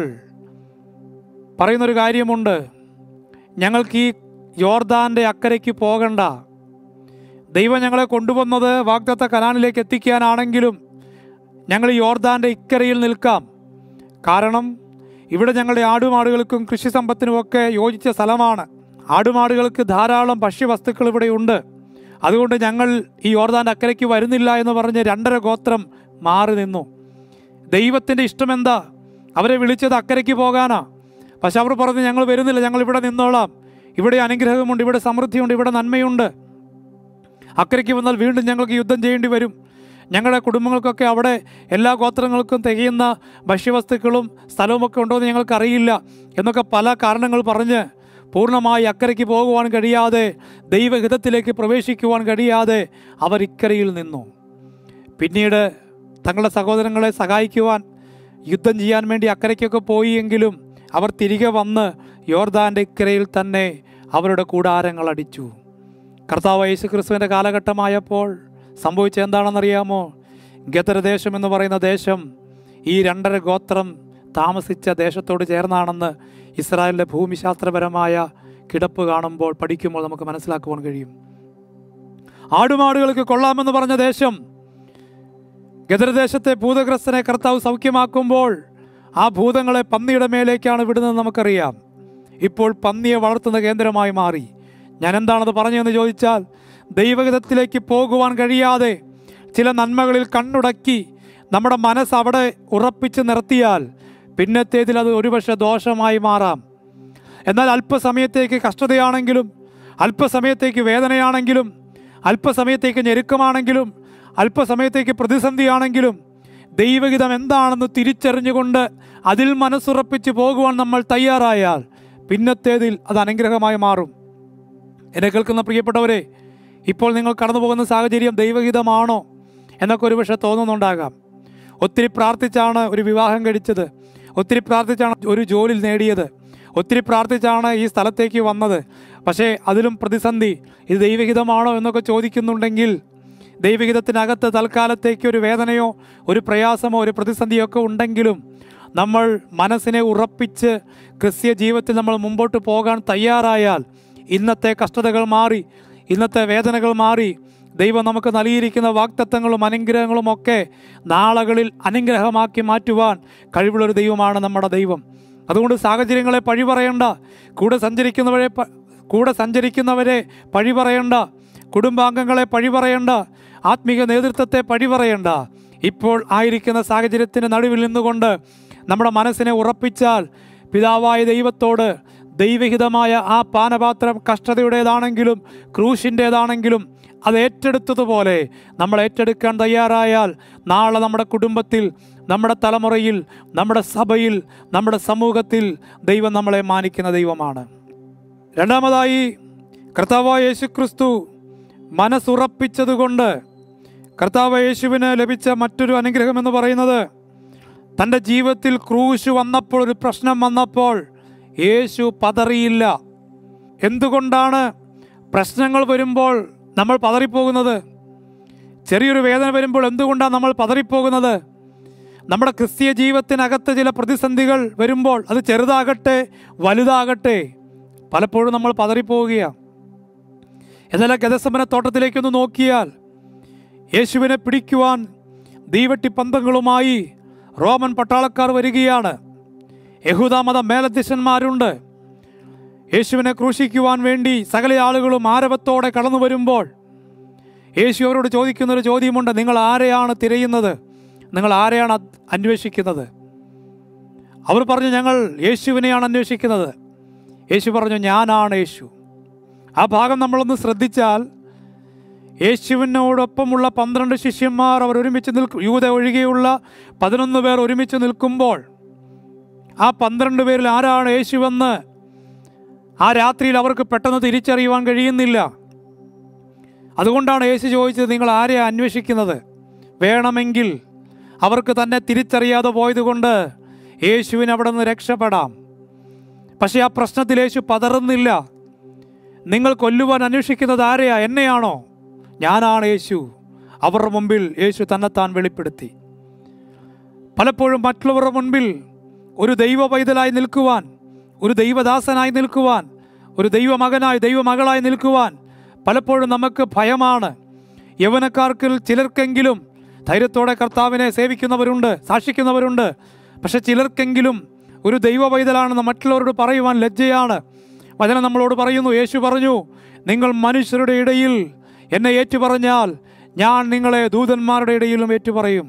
S2: പറയുന്നൊരു കാര്യമുണ്ട് ഞങ്ങൾക്ക് ഈ യോർദാൻ്റെ അക്കരയ്ക്ക് പോകണ്ട ദൈവം ഞങ്ങളെ കൊണ്ടുവന്നത് വാഗ്ദത്ത കനാനിലേക്ക് എത്തിക്കാനാണെങ്കിലും ഞങ്ങൾ ഈ യോർദാൻ്റെ ഇക്കരയിൽ നിൽക്കാം കാരണം ഇവിടെ ഞങ്ങളുടെ ആടുമാടുകൾക്കും കൃഷി സമ്പത്തിനുമൊക്കെ യോജിച്ച സ്ഥലമാണ് ആടുമാടുകൾക്ക് ധാരാളം ഭക്ഷ്യവസ്തുക്കൾ ഇവിടെയുണ്ട് അതുകൊണ്ട് ഞങ്ങൾ ഈ യോർദാൻ്റെ അക്കരയ്ക്ക് വരുന്നില്ല എന്ന് പറഞ്ഞ് രണ്ടര ഗോത്രം മാറി നിന്നു ദൈവത്തിൻ്റെ ഇഷ്ടമെന്താ അവരെ വിളിച്ചത് അക്കരയ്ക്ക് പോകാനാ പക്ഷെ അവർ പറഞ്ഞു ഞങ്ങൾ വരുന്നില്ല ഞങ്ങൾ ഇവിടെ നിന്നോളാം ഇവിടെ അനുഗ്രഹമുണ്ട് ഇവിടെ സമൃദ്ധിയുണ്ട് ഇവിടെ നന്മയുണ്ട് അക്കരയ്ക്ക് വന്നാൽ വീണ്ടും ഞങ്ങൾക്ക് യുദ്ധം ചെയ്യേണ്ടി വരും ഞങ്ങളുടെ കുടുംബങ്ങൾക്കൊക്കെ അവിടെ എല്ലാ ഗോത്രങ്ങൾക്കും തികയുന്ന ഭക്ഷ്യവസ്തുക്കളും സ്ഥലവുമൊക്കെ ഉണ്ടോ എന്ന് ഞങ്ങൾക്കറിയില്ല എന്നൊക്കെ പല കാരണങ്ങൾ പറഞ്ഞ് പൂർണ്ണമായി അക്കരയ്ക്ക് പോകുവാൻ കഴിയാതെ ദൈവഹിതത്തിലേക്ക് പ്രവേശിക്കുവാൻ കഴിയാതെ അവർ ഇക്കരയിൽ നിന്നു പിന്നീട് തങ്ങളുടെ സഹോദരങ്ങളെ സഹായിക്കുവാൻ യുദ്ധം ചെയ്യാൻ വേണ്ടി അക്കരയ്ക്കൊക്കെ പോയി എങ്കിലും അവർ തിരികെ വന്ന് യോർദാൻ്റെ ഇക്കരയിൽ തന്നെ അവരുടെ കൂടാരങ്ങൾ അടിച്ചു കർത്താവ് യേശു ക്രിസ്തുവിൻ്റെ കാലഘട്ടമായപ്പോൾ സംഭവിച്ചത് എന്താണെന്നറിയാമോ ഗദർദേശം എന്ന് പറയുന്ന ദേശം ഈ രണ്ടര ഗോത്രം താമസിച്ച ദേശത്തോട് ചേർന്നാണെന്ന് ഇസ്രായേലിൻ്റെ ഭൂമിശാസ്ത്രപരമായ കിടപ്പ് കാണുമ്പോൾ പഠിക്കുമ്പോൾ നമുക്ക് മനസ്സിലാക്കുവാൻ കഴിയും ആടുമാടുകൾക്ക് കൊള്ളാമെന്ന് പറഞ്ഞ ദേശം ഗദർദേശത്തെ ഭൂതഗ്രസ്തനെ കർത്താവ് സൗഖ്യമാക്കുമ്പോൾ ആ ഭൂതങ്ങളെ പന്നിയുടെ മേലേക്കാണ് വിടുന്നത് നമുക്കറിയാം ഇപ്പോൾ പന്നിയെ വളർത്തുന്ന കേന്ദ്രമായി മാറി ഞാൻ എന്താണത് പറഞ്ഞതെന്ന് ചോദിച്ചാൽ ദൈവഹിതത്തിലേക്ക് പോകുവാൻ കഴിയാതെ ചില നന്മകളിൽ കണ്ണുടക്കി നമ്മുടെ മനസ്സ് അവിടെ ഉറപ്പിച്ച് നിർത്തിയാൽ പിന്നത്തേതിൽ അത് ഒരുപക്ഷെ ദോഷമായി മാറാം എന്നാൽ അല്പസമയത്തേക്ക് കഷ്ടതയാണെങ്കിലും അല്പസമയത്തേക്ക് വേദനയാണെങ്കിലും അല്പസമയത്തേക്ക് ഞെരുക്കമാണെങ്കിലും അല്പസമയത്തേക്ക് പ്രതിസന്ധിയാണെങ്കിലും ദൈവഹിതം എന്താണെന്ന് തിരിച്ചറിഞ്ഞുകൊണ്ട് അതിൽ മനസ്സുറപ്പിച്ച് പോകുവാൻ നമ്മൾ തയ്യാറായാൽ പിന്നത്തേതിൽ അത് അനുഗ്രഹമായി മാറും എന്നെ കേൾക്കുന്ന പ്രിയപ്പെട്ടവരെ ഇപ്പോൾ നിങ്ങൾ കടന്നു പോകുന്ന സാഹചര്യം ദൈവഹിതമാണോ എന്നൊക്കെ ഒരുപക്ഷെ തോന്നുന്നുണ്ടാകാം ഒത്തിരി പ്രാർത്ഥിച്ചാണ് ഒരു വിവാഹം കഴിച്ചത് ഒത്തിരി പ്രാർത്ഥിച്ചാണ് ഒരു ജോലി നേടിയത് ഒത്തിരി പ്രാർത്ഥിച്ചാണ് ഈ സ്ഥലത്തേക്ക് വന്നത് പക്ഷേ അതിലും പ്രതിസന്ധി ഇത് ദൈവഹിതമാണോ എന്നൊക്കെ ചോദിക്കുന്നുണ്ടെങ്കിൽ ദൈവഹിതത്തിനകത്ത് തൽക്കാലത്തേക്ക് ഒരു വേദനയോ ഒരു പ്രയാസമോ ഒരു പ്രതിസന്ധിയോ ഒക്കെ ഉണ്ടെങ്കിലും നമ്മൾ മനസ്സിനെ ഉറപ്പിച്ച് ക്രിസ്തീയ ജീവിതത്തിൽ നമ്മൾ മുമ്പോട്ട് പോകാൻ തയ്യാറായാൽ ഇന്നത്തെ കഷ്ടതകൾ മാറി ഇന്നത്തെ വേദനകൾ മാറി ദൈവം നമുക്ക് നൽകിയിരിക്കുന്ന വാക്തത്വങ്ങളും അനുഗ്രഹങ്ങളും ഒക്കെ നാളകളിൽ അനുഗ്രഹമാക്കി മാറ്റുവാൻ കഴിവുള്ളൊരു ദൈവമാണ് നമ്മുടെ ദൈവം അതുകൊണ്ട് സാഹചര്യങ്ങളെ പഴി പറയണ്ട കൂടെ സഞ്ചരിക്കുന്നവരെ പ- കൂടെ സഞ്ചരിക്കുന്നവരെ പഴി പറയണ്ട കുടുംബാംഗങ്ങളെ പഴി പറയണ്ട ആത്മീക നേതൃത്വത്തെ പഴി പറയണ്ട ഇപ്പോൾ ആയിരിക്കുന്ന സാഹചര്യത്തിന് നടുവിൽ നിന്നുകൊണ്ട് നമ്മുടെ മനസ്സിനെ ഉറപ്പിച്ചാൽ പിതാവായ ദൈവത്തോട് ദൈവഹിതമായ ആ പാനപാത്രം കഷ്ടതയുടേതാണെങ്കിലും ക്രൂശിൻ്റേതാണെങ്കിലും അത് ഏറ്റെടുത്തതുപോലെ നമ്മൾ ഏറ്റെടുക്കാൻ തയ്യാറായാൽ നാളെ നമ്മുടെ കുടുംബത്തിൽ നമ്മുടെ തലമുറയിൽ നമ്മുടെ സഭയിൽ നമ്മുടെ സമൂഹത്തിൽ ദൈവം നമ്മളെ മാനിക്കുന്ന ദൈവമാണ് രണ്ടാമതായി കർത്താവായ യേശുക്രിസ്തു മനസ്സുറപ്പിച്ചതുകൊണ്ട് കർത്താവ് യേശുവിന് ലഭിച്ച മറ്റൊരു അനുഗ്രഹം എന്ന് പറയുന്നത് തൻ്റെ ജീവിതത്തിൽ ക്രൂശ് വന്നപ്പോൾ ഒരു പ്രശ്നം വന്നപ്പോൾ യേശു പതറിയില്ല എന്തുകൊണ്ടാണ് പ്രശ്നങ്ങൾ വരുമ്പോൾ നമ്മൾ പതറിപ്പോകുന്നത് ചെറിയൊരു വേദന വരുമ്പോൾ എന്തുകൊണ്ടാണ് നമ്മൾ പതറിപ്പോകുന്നത് നമ്മുടെ ക്രിസ്തീയ ജീവിതത്തിനകത്ത് ചില പ്രതിസന്ധികൾ വരുമ്പോൾ അത് ചെറുതാകട്ടെ വലുതാകട്ടെ പലപ്പോഴും നമ്മൾ പതറിപ്പോവുകയാണ് എന്നാൽ ആ ഗതസമന തോട്ടത്തിലേക്കൊന്ന് നോക്കിയാൽ യേശുവിനെ പിടിക്കുവാൻ ദീവട്ടി പന്തങ്ങളുമായി റോമൻ പട്ടാളക്കാർ വരികയാണ് യഹൂദാമത മേലധ്യക്ഷന്മാരുണ്ട് യേശുവിനെ ക്രൂശിക്കുവാൻ വേണ്ടി സകല ആളുകളും ആരവത്തോടെ കടന്നു വരുമ്പോൾ യേശു അവരോട് ചോദിക്കുന്ന ഒരു ചോദ്യമുണ്ട് നിങ്ങൾ ആരെയാണ് തിരയുന്നത് നിങ്ങൾ ആരെയാണ് അത് അന്വേഷിക്കുന്നത് അവർ പറഞ്ഞു ഞങ്ങൾ യേശുവിനെയാണ് അന്വേഷിക്കുന്നത് യേശു പറഞ്ഞു ഞാനാണ് യേശു ആ ഭാഗം നമ്മളൊന്ന് ശ്രദ്ധിച്ചാൽ യേശുവിനോടൊപ്പമുള്ള പന്ത്രണ്ട് ശിഷ്യന്മാർ അവർ ഒരുമിച്ച് നിൽക്കും യൂത ഒഴികെയുള്ള പതിനൊന്ന് പേർ ഒരുമിച്ച് നിൽക്കുമ്പോൾ ആ പന്ത്രണ്ട് പേരിൽ ആരാണ് യേശുവെന്ന് ആ രാത്രിയിൽ അവർക്ക് പെട്ടെന്ന് തിരിച്ചറിയുവാൻ കഴിയുന്നില്ല അതുകൊണ്ടാണ് യേശു ചോദിച്ചത് നിങ്ങൾ ആരെയാണ് അന്വേഷിക്കുന്നത് വേണമെങ്കിൽ അവർക്ക് തന്നെ തിരിച്ചറിയാതെ പോയതുകൊണ്ട് യേശുവിന് അവിടെ നിന്ന് രക്ഷപ്പെടാം പക്ഷേ ആ പ്രശ്നത്തിൽ യേശു പതറുന്നില്ല നിങ്ങൾ കൊല്ലുവാൻ അന്വേഷിക്കുന്നത് ആരെയാ എന്നെയാണോ ഞാനാണ് യേശു അവരുടെ മുമ്പിൽ യേശു തന്നെത്താൻ വെളിപ്പെടുത്തി പലപ്പോഴും മറ്റുള്ളവരുടെ മുൻപിൽ ഒരു ദൈവ പൈതലായി നിൽക്കുവാൻ ഒരു ദൈവദാസനായി നിൽക്കുവാൻ ഒരു ദൈവമകനായി ദൈവമകളായി നിൽക്കുവാൻ പലപ്പോഴും നമുക്ക് ഭയമാണ് യൗവനക്കാർക്കിൽ ചിലർക്കെങ്കിലും ധൈര്യത്തോടെ കർത്താവിനെ സേവിക്കുന്നവരുണ്ട് സാക്ഷിക്കുന്നവരുണ്ട് പക്ഷെ ചിലർക്കെങ്കിലും ഒരു ദൈവ പൈതലാണെന്ന് മറ്റുള്ളവരോട് പറയുവാൻ ലജ്ജയാണ് വചനം നമ്മളോട് പറയുന്നു യേശു പറഞ്ഞു നിങ്ങൾ മനുഷ്യരുടെ ഇടയിൽ എന്നെ ഏറ്റുപറഞ്ഞാൽ ഞാൻ നിങ്ങളെ ദൂതന്മാരുടെ ഇടയിലും ഏറ്റുപറയും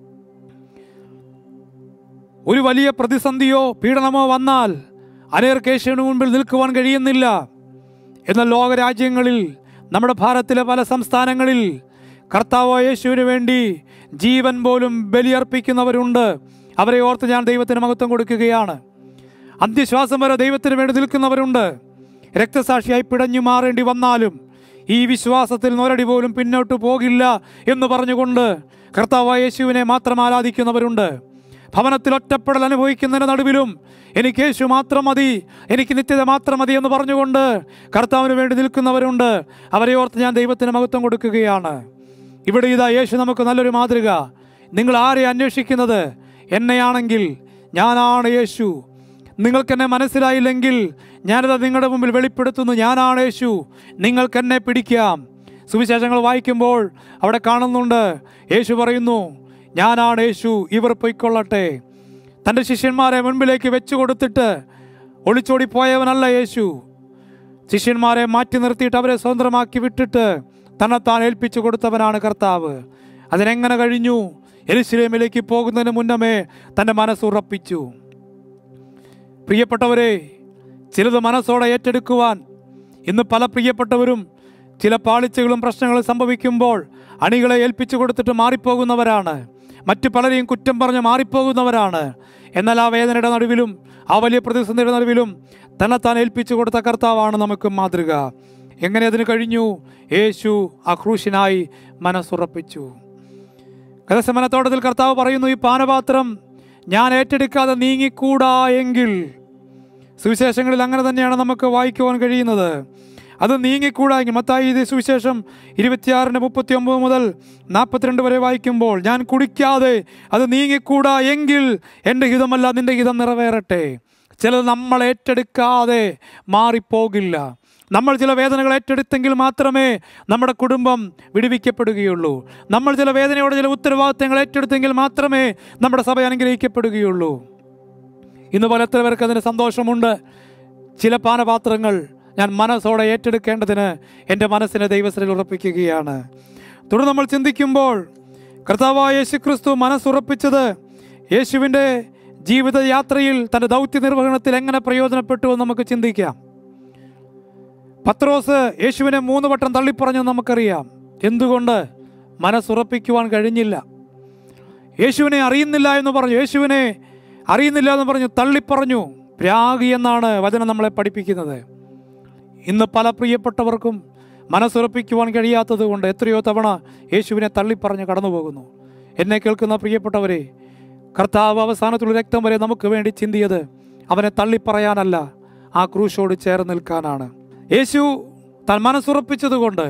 S2: ഒരു വലിയ പ്രതിസന്ധിയോ പീഡനമോ വന്നാൽ അനേർക്ക് യേശുവിന് മുൻപിൽ നിൽക്കുവാൻ കഴിയുന്നില്ല എന്നാൽ ലോകരാജ്യങ്ങളിൽ നമ്മുടെ ഭാരതത്തിലെ പല സംസ്ഥാനങ്ങളിൽ കർത്താവ് യേശുവിന് വേണ്ടി ജീവൻ പോലും ബലിയർപ്പിക്കുന്നവരുണ്ട് അവരെ ഓർത്ത് ഞാൻ ദൈവത്തിന് മഹത്വം കൊടുക്കുകയാണ് അന്ത്യശ്വാസം വരെ ദൈവത്തിന് വേണ്ടി നിൽക്കുന്നവരുണ്ട് രക്തസാക്ഷിയായി പിടഞ്ഞു മാറേണ്ടി വന്നാലും ഈ വിശ്വാസത്തിൽ നൊരടി പോലും പിന്നോട്ട് പോകില്ല എന്ന് പറഞ്ഞുകൊണ്ട് കർത്താവ് യേശുവിനെ മാത്രം ആരാധിക്കുന്നവരുണ്ട് ഭവനത്തിൽ ഒറ്റപ്പെടൽ അനുഭവിക്കുന്നതിന് നടുവിലും എനിക്ക് യേശു മാത്രം മതി എനിക്ക് നിത്യത മാത്രം മതി എന്ന് പറഞ്ഞുകൊണ്ട് കർത്താവിന് വേണ്ടി നിൽക്കുന്നവരുണ്ട് അവരെ ഓർത്ത് ഞാൻ ദൈവത്തിന് മഹത്വം കൊടുക്കുകയാണ് ഇവിടെ ഇതാ യേശു നമുക്ക് നല്ലൊരു മാതൃക നിങ്ങൾ ആരെ അന്വേഷിക്കുന്നത് എന്നെയാണെങ്കിൽ ഞാനാണ് യേശു നിങ്ങൾക്കെന്നെ മനസ്സിലായില്ലെങ്കിൽ ഞാനത് നിങ്ങളുടെ മുമ്പിൽ വെളിപ്പെടുത്തുന്നു ഞാനാണ് യേശു നിങ്ങൾക്കെന്നെ പിടിക്കാം സുവിശേഷങ്ങൾ വായിക്കുമ്പോൾ അവിടെ കാണുന്നുണ്ട് യേശു പറയുന്നു ഞാനാണ് യേശു ഇവർ പൊയ്ക്കൊള്ളട്ടെ തൻ്റെ ശിഷ്യന്മാരെ മുൻപിലേക്ക് വെച്ചു കൊടുത്തിട്ട് ഒളിച്ചോടി പോയവനല്ല യേശു ശിഷ്യന്മാരെ മാറ്റി നിർത്തിയിട്ട് അവരെ സ്വതന്ത്രമാക്കി വിട്ടിട്ട് തന്നെത്താൻ ഏൽപ്പിച്ചു കൊടുത്തവനാണ് കർത്താവ് അതിനെങ്ങനെ കഴിഞ്ഞു എരുശലേമിലേക്ക് പോകുന്നതിന് മുന്നമേ തൻ്റെ മനസ്സുറപ്പിച്ചു പ്രിയപ്പെട്ടവരെ ചിലത് മനസ്സോടെ ഏറ്റെടുക്കുവാൻ ഇന്ന് പല പ്രിയപ്പെട്ടവരും ചില പാളിച്ചകളും പ്രശ്നങ്ങളും സംഭവിക്കുമ്പോൾ അണികളെ ഏൽപ്പിച്ചു കൊടുത്തിട്ട് മാറിപ്പോകുന്നവരാണ് മറ്റു പലരെയും കുറ്റം പറഞ്ഞ് മാറിപ്പോകുന്നവരാണ് എന്നാൽ ആ വേദനയുടെ നടുവിലും ആ വലിയ പ്രതിസന്ധിയുടെ നടുവിലും തന്നെത്താൻ ഏൽപ്പിച്ചു കൊടുത്ത കർത്താവാണ് നമുക്ക് മാതൃക എങ്ങനെ അതിന് കഴിഞ്ഞു യേശു അക്രൂശനായി മനസ്സുറപ്പിച്ചു ഗതസമനത്തോട്ടത്തിൽ കർത്താവ് പറയുന്നു ഈ പാനപാത്രം ഞാൻ ഏറ്റെടുക്കാതെ നീങ്ങിക്കൂടാ എങ്കിൽ സുവിശേഷങ്ങളിൽ അങ്ങനെ തന്നെയാണ് നമുക്ക് വായിക്കുവാൻ കഴിയുന്നത് അത് നീങ്ങിക്കൂടാ എങ്കിൽ മത്തായി ഇത് സുവിശേഷം ഇരുപത്തിയാറിൻ്റെ മുപ്പത്തി ഒമ്പത് മുതൽ നാൽപ്പത്തിരണ്ട് വരെ വായിക്കുമ്പോൾ ഞാൻ കുടിക്കാതെ അത് നീങ്ങിക്കൂടാ എങ്കിൽ എൻ്റെ ഹിതമല്ല നിന്റെ ഹിതം നിറവേറട്ടെ ചിലത് നമ്മൾ ഏറ്റെടുക്കാതെ മാറിപ്പോകില്ല നമ്മൾ ചില വേദനകൾ ഏറ്റെടുത്തെങ്കിൽ മാത്രമേ നമ്മുടെ കുടുംബം വിടുവിക്കപ്പെടുകയുള്ളൂ നമ്മൾ ചില വേദനയോടെ ചില ഉത്തരവാദിത്തങ്ങൾ ഏറ്റെടുത്തെങ്കിൽ മാത്രമേ നമ്മുടെ സഭ അനുഗ്രഹിക്കപ്പെടുകയുള്ളൂ ഇന്ന് പോലെ എത്ര പേർക്ക് അതിന് സന്തോഷമുണ്ട് ചില പാനപാത്രങ്ങൾ ഞാൻ മനസ്സോടെ ഏറ്റെടുക്കേണ്ടതിന് എൻ്റെ മനസ്സിനെ ദൈവസ്ഥയിൽ ഉറപ്പിക്കുകയാണ് തുടർന്ന് നമ്മൾ ചിന്തിക്കുമ്പോൾ കർത്താവായ യേശു ക്രിസ്തു മനസ്സുറപ്പിച്ചത് യേശുവിൻ്റെ ജീവിതയാത്രയിൽ തൻ്റെ ദൗത്യ നിർവഹണത്തിൽ എങ്ങനെ പ്രയോജനപ്പെട്ടു എന്ന് നമുക്ക് ചിന്തിക്കാം പത്രോസ് യേശുവിനെ മൂന്ന് വട്ടം തള്ളിപ്പറഞ്ഞു നമുക്കറിയാം എന്തുകൊണ്ട് മനസ്സുറപ്പിക്കുവാൻ കഴിഞ്ഞില്ല യേശുവിനെ അറിയുന്നില്ല എന്ന് പറഞ്ഞു യേശുവിനെ അറിയുന്നില്ല എന്ന് പറഞ്ഞു തള്ളിപ്പറഞ്ഞു പ്രാഗി എന്നാണ് വചനം നമ്മളെ പഠിപ്പിക്കുന്നത് ഇന്ന് പല പ്രിയപ്പെട്ടവർക്കും മനസ്സുറപ്പിക്കുവാൻ കഴിയാത്തത് കൊണ്ട് എത്രയോ തവണ യേശുവിനെ തള്ളിപ്പറഞ്ഞ് കടന്നു പോകുന്നു എന്നെ കേൾക്കുന്ന പ്രിയപ്പെട്ടവരെ കർത്താവ് അവസാനത്തുള്ള രക്തം വരെ നമുക്ക് വേണ്ടി ചിന്തിയത് അവനെ തള്ളിപ്പറയാനല്ല ആ ക്രൂശോട് ചേർന്ന് നിൽക്കാനാണ് യേശു താൻ മനസ്സുറപ്പിച്ചതുകൊണ്ട്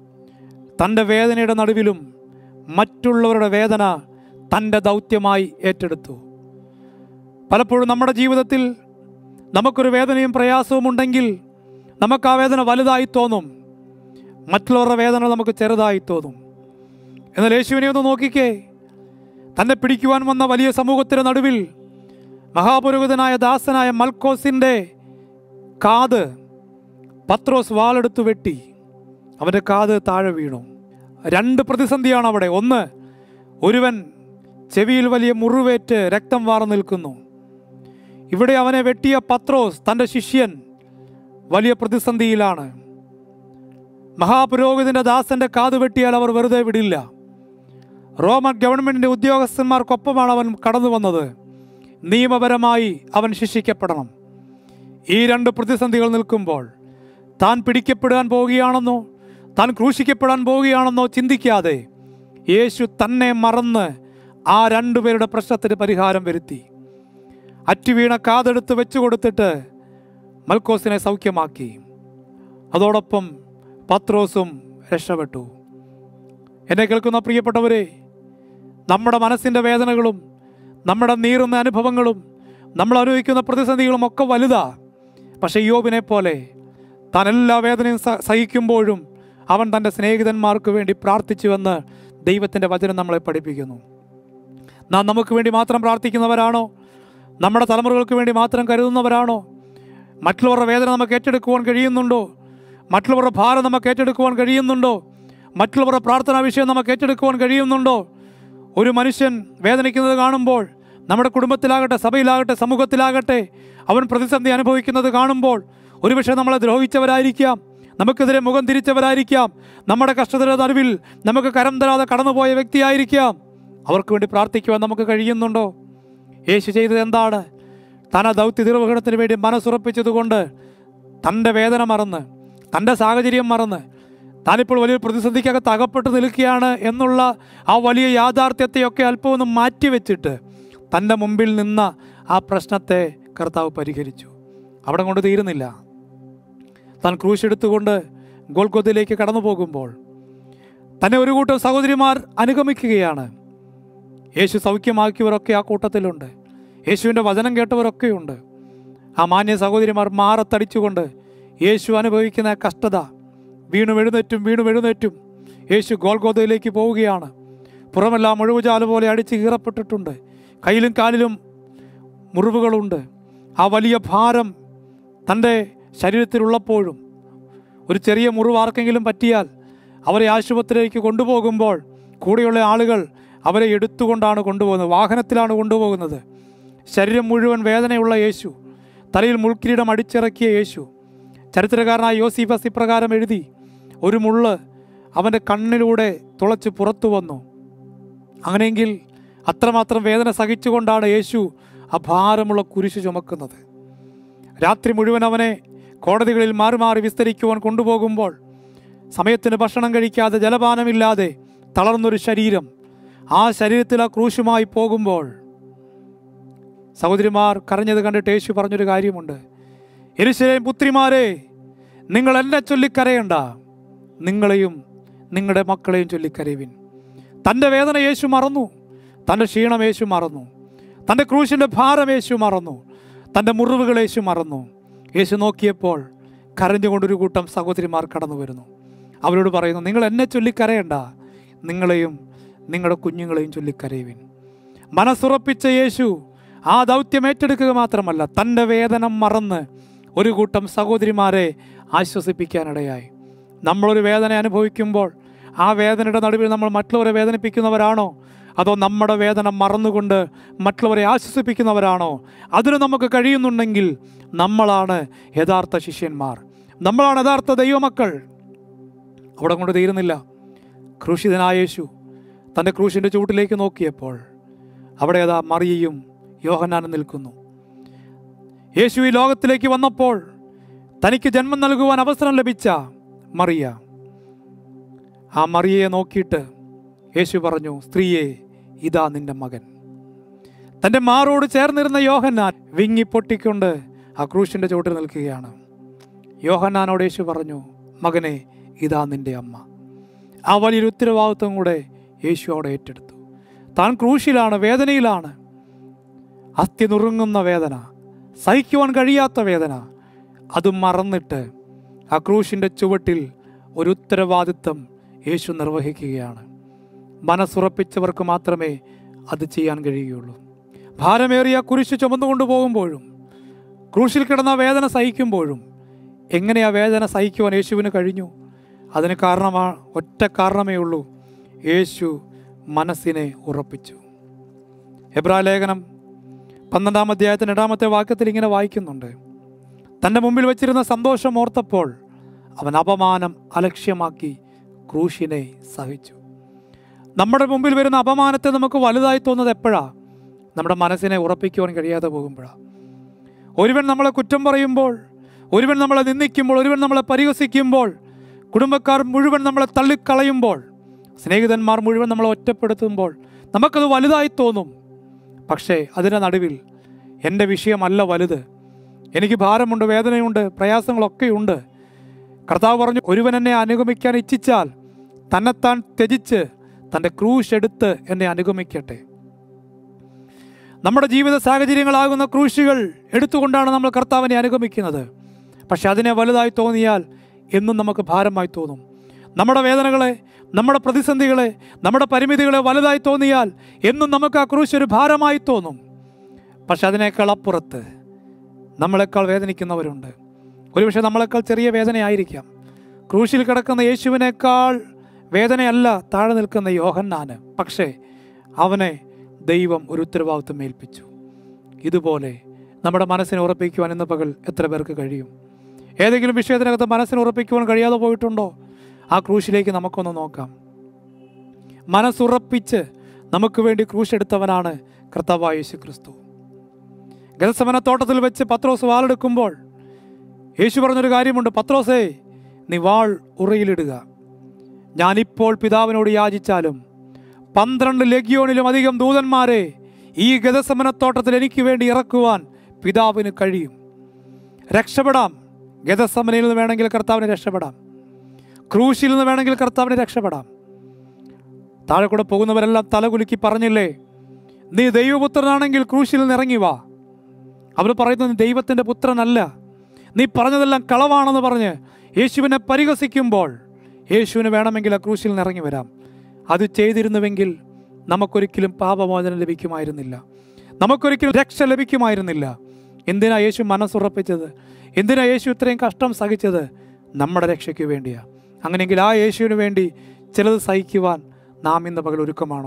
S2: തൻ്റെ വേദനയുടെ നടുവിലും മറ്റുള്ളവരുടെ വേദന തൻ്റെ ദൗത്യമായി ഏറ്റെടുത്തു പലപ്പോഴും നമ്മുടെ ജീവിതത്തിൽ നമുക്കൊരു വേദനയും പ്രയാസവും ഉണ്ടെങ്കിൽ നമുക്ക് ആ വേദന വലുതായി തോന്നും മറ്റുള്ളവരുടെ വേദന നമുക്ക് ചെറുതായി തോന്നും എന്നാൽ യേശുവിനെ ഒന്ന് നോക്കിക്കേ തന്നെ പിടിക്കുവാൻ വന്ന വലിയ സമൂഹത്തിന് നടുവിൽ മഹാപുരോഹിതനായ ദാസനായ മൽക്കോസിൻ്റെ കാത് പത്രോസ് വാളെടുത്ത് വെട്ടി അവൻ്റെ കാത് താഴെ വീണു രണ്ട് പ്രതിസന്ധിയാണ് അവിടെ ഒന്ന് ഒരുവൻ ചെവിയിൽ വലിയ മുറിവേറ്റ് രക്തം വാർന്നു നിൽക്കുന്നു ഇവിടെ അവനെ വെട്ടിയ പത്രോസ് തൻ്റെ ശിഷ്യൻ വലിയ പ്രതിസന്ധിയിലാണ് മഹാപുരോഹിതന്റെ ദാസന്റെ കാത് വെട്ടിയാൽ അവർ വെറുതെ വിടില്ല റോമൻ ഗവൺമെന്റിന്റെ ഉദ്യോഗസ്ഥന്മാർക്കൊപ്പമാണ് അവൻ കടന്നു വന്നത് നിയമപരമായി അവൻ ശിക്ഷിക്കപ്പെടണം ഈ രണ്ട് പ്രതിസന്ധികൾ നിൽക്കുമ്പോൾ താൻ പിടിക്കപ്പെടാൻ പോവുകയാണെന്നോ താൻ ക്രൂശിക്കപ്പെടാൻ പോവുകയാണെന്നോ ചിന്തിക്കാതെ യേശു തന്നെ മറന്ന് ആ രണ്ടുപേരുടെ പ്രശ്നത്തിന് പരിഹാരം വരുത്തി അറ്റുവീണ കാതെടുത്ത് വെച്ചു കൊടുത്തിട്ട് മൽക്കോസിനെ സൗഖ്യമാക്കി അതോടൊപ്പം പത്രോസും രക്ഷപ്പെട്ടു എന്നെ കേൾക്കുന്ന പ്രിയപ്പെട്ടവരെ നമ്മുടെ മനസ്സിൻ്റെ വേദനകളും നമ്മുടെ നീറുന്ന അനുഭവങ്ങളും നമ്മൾ അനുഭവിക്കുന്ന പ്രതിസന്ധികളും ഒക്കെ വലുതാ പക്ഷേ യോബിനെ പോലെ താൻ എല്ലാ വേദനയും സ- സഹിക്കുമ്പോഴും അവൻ തൻ്റെ സ്നേഹിതന്മാർക്ക് വേണ്ടി പ്രാർത്ഥിച്ചുവെന്ന് ദൈവത്തിൻ്റെ വചനം നമ്മളെ പഠിപ്പിക്കുന്നു നാം നമുക്ക് വേണ്ടി മാത്രം പ്രാർത്ഥിക്കുന്നവരാണോ നമ്മുടെ തലമുറകൾക്ക് വേണ്ടി മാത്രം കരുതുന്നവരാണോ മറ്റുള്ളവരുടെ വേദന നമുക്ക് ഏറ്റെടുക്കുവാൻ കഴിയുന്നുണ്ടോ മറ്റുള്ളവരുടെ ഭാരം നമുക്ക് ഏറ്റെടുക്കുവാൻ കഴിയുന്നുണ്ടോ മറ്റുള്ളവരുടെ പ്രാർത്ഥനാ വിഷയം നമുക്ക് ഏറ്റെടുക്കുവാൻ കഴിയുന്നുണ്ടോ ഒരു മനുഷ്യൻ വേദനിക്കുന്നത് കാണുമ്പോൾ നമ്മുടെ കുടുംബത്തിലാകട്ടെ സഭയിലാകട്ടെ സമൂഹത്തിലാകട്ടെ അവൻ പ്രതിസന്ധി അനുഭവിക്കുന്നത് കാണുമ്പോൾ ഒരുപക്ഷെ നമ്മളെ ദ്രോഹിച്ചവരായിരിക്കാം നമുക്കെതിരെ മുഖം തിരിച്ചവരായിരിക്കാം നമ്മുടെ കഷ്ടതയുടെ നടുവിൽ നമുക്ക് കരം തരാതെ കടന്നുപോയ വ്യക്തിയായിരിക്കാം അവർക്ക് വേണ്ടി പ്രാർത്ഥിക്കുവാൻ നമുക്ക് കഴിയുന്നുണ്ടോ യേശു ചെയ്തത് എന്താണ് താൻ ആ ദൗത്യ നിർവഹണത്തിന് വേണ്ടി മനസ്സുറപ്പിച്ചതുകൊണ്ട് തൻ്റെ വേദന മറന്ന് തൻ്റെ സാഹചര്യം മറന്ന് താനിപ്പോൾ വലിയ പ്രതിസന്ധിക്കകത്ത് അകപ്പെട്ട് നിൽക്കുകയാണ് എന്നുള്ള ആ വലിയ യാഥാർത്ഥ്യത്തെയൊക്കെ അല്പം ഒന്ന് മാറ്റിവെച്ചിട്ട് തൻ്റെ മുമ്പിൽ നിന്ന ആ പ്രശ്നത്തെ കർത്താവ് പരിഹരിച്ചു അവിടെ കൊണ്ട് തീരുന്നില്ല താൻ ക്രൂശ് എടുത്തുകൊണ്ട് ഗോൽഗോത്തിലേക്ക് കടന്നു പോകുമ്പോൾ തന്നെ ഒരു കൂട്ടം സഹോദരിമാർ അനുഗമിക്കുകയാണ് യേശു സൗഖ്യമാക്കിയവരൊക്കെ ആ കൂട്ടത്തിലുണ്ട് യേശുവിൻ്റെ വചനം കേട്ടവരൊക്കെയുണ്ട് ആ മാന്യ സഹോദരിമാർ മാറത്തടിച്ചുകൊണ്ട് യേശു അനുഭവിക്കുന്ന ആ കഷ്ടത വീണു എഴുന്നേറ്റും വീണു എഴുന്നേറ്റും യേശു ഗോൽഗോതയിലേക്ക് പോവുകയാണ് പുറമെല്ലാം മുഴുവുചാല് പോലെ അടിച്ച് കീറപ്പെട്ടിട്ടുണ്ട് കയ്യിലും കാലിലും മുറിവുകളുണ്ട് ആ വലിയ ഭാരം തൻ്റെ ശരീരത്തിലുള്ളപ്പോഴും ഒരു ചെറിയ മുറിവ് ആർക്കെങ്കിലും പറ്റിയാൽ അവരെ ആശുപത്രിയിലേക്ക് കൊണ്ടുപോകുമ്പോൾ കൂടെയുള്ള ആളുകൾ അവരെ എടുത്തുകൊണ്ടാണ് കൊണ്ടുപോകുന്നത് വാഹനത്തിലാണ് കൊണ്ടുപോകുന്നത് ശരീരം മുഴുവൻ വേദനയുള്ള യേശു തലയിൽ മുൾക്കിരീടം അടിച്ചിറക്കിയ യേശു ചരിത്രകാരനായ യോസീഫസ് ഇപ്രകാരം എഴുതി ഒരു മുള്ള് അവൻ്റെ കണ്ണിലൂടെ തുളച്ച് പുറത്തു വന്നു അങ്ങനെയെങ്കിൽ അത്രമാത്രം വേദന സഹിച്ചുകൊണ്ടാണ് യേശു ആ ഭാരമുള്ള കുരിശ് ചുമക്കുന്നത് രാത്രി മുഴുവൻ അവനെ കോടതികളിൽ മാറി മാറി വിസ്തരിക്കുവാൻ കൊണ്ടുപോകുമ്പോൾ സമയത്തിന് ഭക്ഷണം കഴിക്കാതെ ജലപാനമില്ലാതെ തളർന്നൊരു ശരീരം ആ ശരീരത്തിൽ ആ ക്രൂശുമായി പോകുമ്പോൾ സഹോദരിമാർ കരഞ്ഞത് കണ്ടിട്ട് യേശു പറഞ്ഞൊരു കാര്യമുണ്ട് എരിശിലേം പുത്രിമാരെ നിങ്ങൾ എന്നെ ചൊല്ലിക്കരയണ്ട നിങ്ങളെയും നിങ്ങളുടെ മക്കളെയും ചൊല്ലിക്കരയുവിൻ തൻ്റെ വേദന യേശു മറന്നു തൻ്റെ ക്ഷീണം യേശു മറന്നു തൻ്റെ ക്രൂശിൻ്റെ ഭാരം യേശു മറന്നു തൻ്റെ മുറിവുകൾ യേശു മറന്നു യേശു നോക്കിയപ്പോൾ കരഞ്ഞുകൊണ്ടൊരു കൂട്ടം സഹോദരിമാർ കടന്നു വരുന്നു അവരോട് പറയുന്നു നിങ്ങൾ എന്നെ ചൊല്ലിക്കരയണ്ട നിങ്ങളെയും നിങ്ങളുടെ കുഞ്ഞുങ്ങളെയും ചൊല്ലിക്കരയുവിൻ മനസ്സുറപ്പിച്ച യേശു ആ ദൗത്യം ഏറ്റെടുക്കുക മാത്രമല്ല തൻ്റെ വേദന മറന്ന് ഒരു കൂട്ടം സഹോദരിമാരെ ആശ്വസിപ്പിക്കാനിടയായി നമ്മളൊരു വേദന അനുഭവിക്കുമ്പോൾ ആ വേദനയുടെ നടുവിൽ നമ്മൾ മറ്റുള്ളവരെ വേദനിപ്പിക്കുന്നവരാണോ അതോ നമ്മുടെ വേദന മറന്നുകൊണ്ട് മറ്റുള്ളവരെ ആശ്വസിപ്പിക്കുന്നവരാണോ അതിന് നമുക്ക് കഴിയുന്നുണ്ടെങ്കിൽ നമ്മളാണ് യഥാർത്ഥ ശിഷ്യന്മാർ നമ്മളാണ് യഥാർത്ഥ ദൈവമക്കൾ അവിടെ കൊണ്ട് തീരുന്നില്ല ക്രൂശിതനായ യേശു തൻ്റെ ക്രൂശിൻ്റെ ചൂട്ടിലേക്ക് നോക്കിയപ്പോൾ അവിടെ അതാ മറിയയും യോഹന്നാനും നിൽക്കുന്നു യേശു ഈ ലോകത്തിലേക്ക് വന്നപ്പോൾ തനിക്ക് ജന്മം നൽകുവാൻ അവസരം ലഭിച്ച മറിയ ആ മറിയയെ നോക്കിയിട്ട് യേശു പറഞ്ഞു സ്ത്രീയെ ഇതാ നിന്റെ മകൻ തൻ്റെ മാറോട് ചേർന്നിരുന്ന യോഹന്നാൻ വിങ്ങി പൊട്ടിക്കൊണ്ട് ആ ക്രൂശിൻ്റെ ചുവട്ടിൽ നിൽക്കുകയാണ് യോഹന്നാനോട് യേശു പറഞ്ഞു മകനെ ഇതാ നിന്റെ അമ്മ ആ വലിയൊരു ഉത്തരവാദിത്വം കൂടെ യേശു അവിടെ ഏറ്റെടുത്തു താൻ ക്രൂശിലാണ് വേദനയിലാണ് അസ്ഥി നുറുങ്ങുന്ന വേദന സഹിക്കുവാൻ കഴിയാത്ത വേദന അത് മറന്നിട്ട് ആ ക്രൂശിൻ്റെ ചുവട്ടിൽ ഒരു ഉത്തരവാദിത്വം യേശു നിർവഹിക്കുകയാണ് മനസ്സുറപ്പിച്ചവർക്ക് മാത്രമേ അത് ചെയ്യാൻ കഴിയുകയുള്ളൂ ഭാരമേറിയ കുരിശ് ചുമന്നുകൊണ്ടു പോകുമ്പോഴും ക്രൂശിൽ കിടന്ന വേദന സഹിക്കുമ്പോഴും എങ്ങനെ ആ വേദന സഹിക്കുവാൻ യേശുവിന് കഴിഞ്ഞു അതിന് കാരണമാ ഒറ്റ കാരണമേ ഉള്ളൂ യേശു മനസ്സിനെ ഉറപ്പിച്ചു എബ്രാ ലേഖനം പന്ത്രണ്ടാം അധ്യായത്തിന് രണ്ടാമത്തെ വാക്യത്തിൽ ഇങ്ങനെ വായിക്കുന്നുണ്ട് തൻ്റെ മുമ്പിൽ വെച്ചിരുന്ന സന്തോഷം ഓർത്തപ്പോൾ അവൻ അപമാനം അലക്ഷ്യമാക്കി ക്രൂശിനെ സഹിച്ചു നമ്മുടെ മുമ്പിൽ വരുന്ന അപമാനത്തെ നമുക്ക് വലുതായി തോന്നുന്നത് എപ്പോഴാ നമ്മുടെ മനസ്സിനെ ഉറപ്പിക്കുവാൻ കഴിയാതെ പോകുമ്പോഴാണ് ഒരുവൻ നമ്മളെ കുറ്റം പറയുമ്പോൾ ഒരുവൻ നമ്മളെ നിന്ദിക്കുമ്പോൾ ഒരുവൻ നമ്മളെ പരിഹസിക്കുമ്പോൾ കുടുംബക്കാർ മുഴുവൻ നമ്മളെ തള്ളിക്കളയുമ്പോൾ സ്നേഹിതന്മാർ മുഴുവൻ നമ്മളെ ഒറ്റപ്പെടുത്തുമ്പോൾ നമുക്കത് വലുതായി തോന്നും പക്ഷേ അതിൻ്റെ നടുവിൽ എൻ്റെ വിഷയമല്ല വലുത് എനിക്ക് ഭാരമുണ്ട് വേദനയുണ്ട് പ്രയാസങ്ങളൊക്കെയുണ്ട് കർത്താവ് പറഞ്ഞു ഒരുവൻ എന്നെ അനുഗമിക്കാൻ ഇച്ഛിച്ചാൽ തന്നെത്താൻ ത്യജിച്ച് തൻ്റെ ക്രൂശ് എടുത്ത് എന്നെ അനുഗമിക്കട്ടെ നമ്മുടെ ജീവിത സാഹചര്യങ്ങളാകുന്ന ക്രൂശുകൾ എടുത്തുകൊണ്ടാണ് നമ്മൾ കർത്താവിനെ അനുഗമിക്കുന്നത് പക്ഷെ അതിനെ വലുതായി തോന്നിയാൽ എന്നും നമുക്ക് ഭാരമായി തോന്നും നമ്മുടെ വേദനകളെ നമ്മുടെ പ്രതിസന്ധികളെ നമ്മുടെ പരിമിതികളെ വലുതായി തോന്നിയാൽ എന്നും നമുക്ക് ആ ക്രൂശ് ഒരു ഭാരമായി തോന്നും പക്ഷെ അതിനേക്കാൾ അപ്പുറത്ത് നമ്മളെക്കാൾ വേദനിക്കുന്നവരുണ്ട് ഒരുപക്ഷെ നമ്മളെക്കാൾ ചെറിയ വേദനയായിരിക്കാം ക്രൂശിൽ കിടക്കുന്ന യേശുവിനേക്കാൾ വേദനയല്ല താഴെ നിൽക്കുന്ന യോഹന്നാന് പക്ഷേ അവനെ ദൈവം ഒരു ഉത്തരവാദിത്വം ഏൽപ്പിച്ചു ഇതുപോലെ നമ്മുടെ മനസ്സിനെ ഉറപ്പിക്കുവാൻ ഇന്ന് പകൽ എത്ര പേർക്ക് കഴിയും ഏതെങ്കിലും വിഷയത്തിനകത്ത് മനസ്സിനെ ഉറപ്പിക്കുവാൻ കഴിയാതെ പോയിട്ടുണ്ടോ ആ ക്രൂശിലേക്ക് നമുക്കൊന്ന് നോക്കാം മനസ്സുറപ്പിച്ച് നമുക്ക് വേണ്ടി ക്രൂശ് എടുത്തവനാണ് കർത്താവായ യേശു ക്രിസ്തു ഗതസമന തോട്ടത്തിൽ വെച്ച് പത്രോസ് വാളെടുക്കുമ്പോൾ യേശു പറഞ്ഞൊരു കാര്യമുണ്ട് പത്രോസേ നീ വാൾ ഉറയിലിടുക ഞാനിപ്പോൾ പിതാവിനോട് യാചിച്ചാലും പന്ത്രണ്ട് ലഗ്യോണിലും അധികം ദൂതന്മാരെ ഈ ഗതസമനത്തോട്ടത്തിൽ എനിക്ക് വേണ്ടി ഇറക്കുവാൻ പിതാവിന് കഴിയും രക്ഷപ്പെടാം ഗതസമനയിൽ നിന്ന് വേണമെങ്കിൽ കർത്താവിന് രക്ഷപ്പെടാം ക്രൂശിൽ നിന്ന് വേണമെങ്കിൽ കർത്താവിന് രക്ഷപ്പെടാം താഴെ കൂടെ പോകുന്നവരെല്ലാം തലകുലുക്കി പറഞ്ഞില്ലേ നീ ദൈവപുത്രനാണെങ്കിൽ ക്രൂശിൽ നിന്ന് ഇറങ്ങി വാ അവർ പറയുന്നത് നീ ദൈവത്തിൻ്റെ പുത്രനല്ല നീ പറഞ്ഞതെല്ലാം കളവാണെന്ന് പറഞ്ഞ് യേശുവിനെ പരിഹസിക്കുമ്പോൾ യേശുവിന് വേണമെങ്കിൽ ആ ക്രൂശിൽ നിന്ന് ഇറങ്ങി വരാം അത് ചെയ്തിരുന്നുവെങ്കിൽ നമുക്കൊരിക്കലും പാപമോചനം ലഭിക്കുമായിരുന്നില്ല നമുക്കൊരിക്കലും രക്ഷ ലഭിക്കുമായിരുന്നില്ല എന്തിനാ യേശു മനസ്സുറപ്പിച്ചത് എന്തിനാ യേശു ഇത്രയും കഷ്ടം സഹിച്ചത് നമ്മുടെ രക്ഷയ്ക്ക് വേണ്ടിയാ അങ്ങനെയെങ്കിൽ ആ യേശുവിന് വേണ്ടി ചിലത് സഹിക്കുവാൻ നാം ഇന്ന് പകൽ ഒരുക്കമാണോ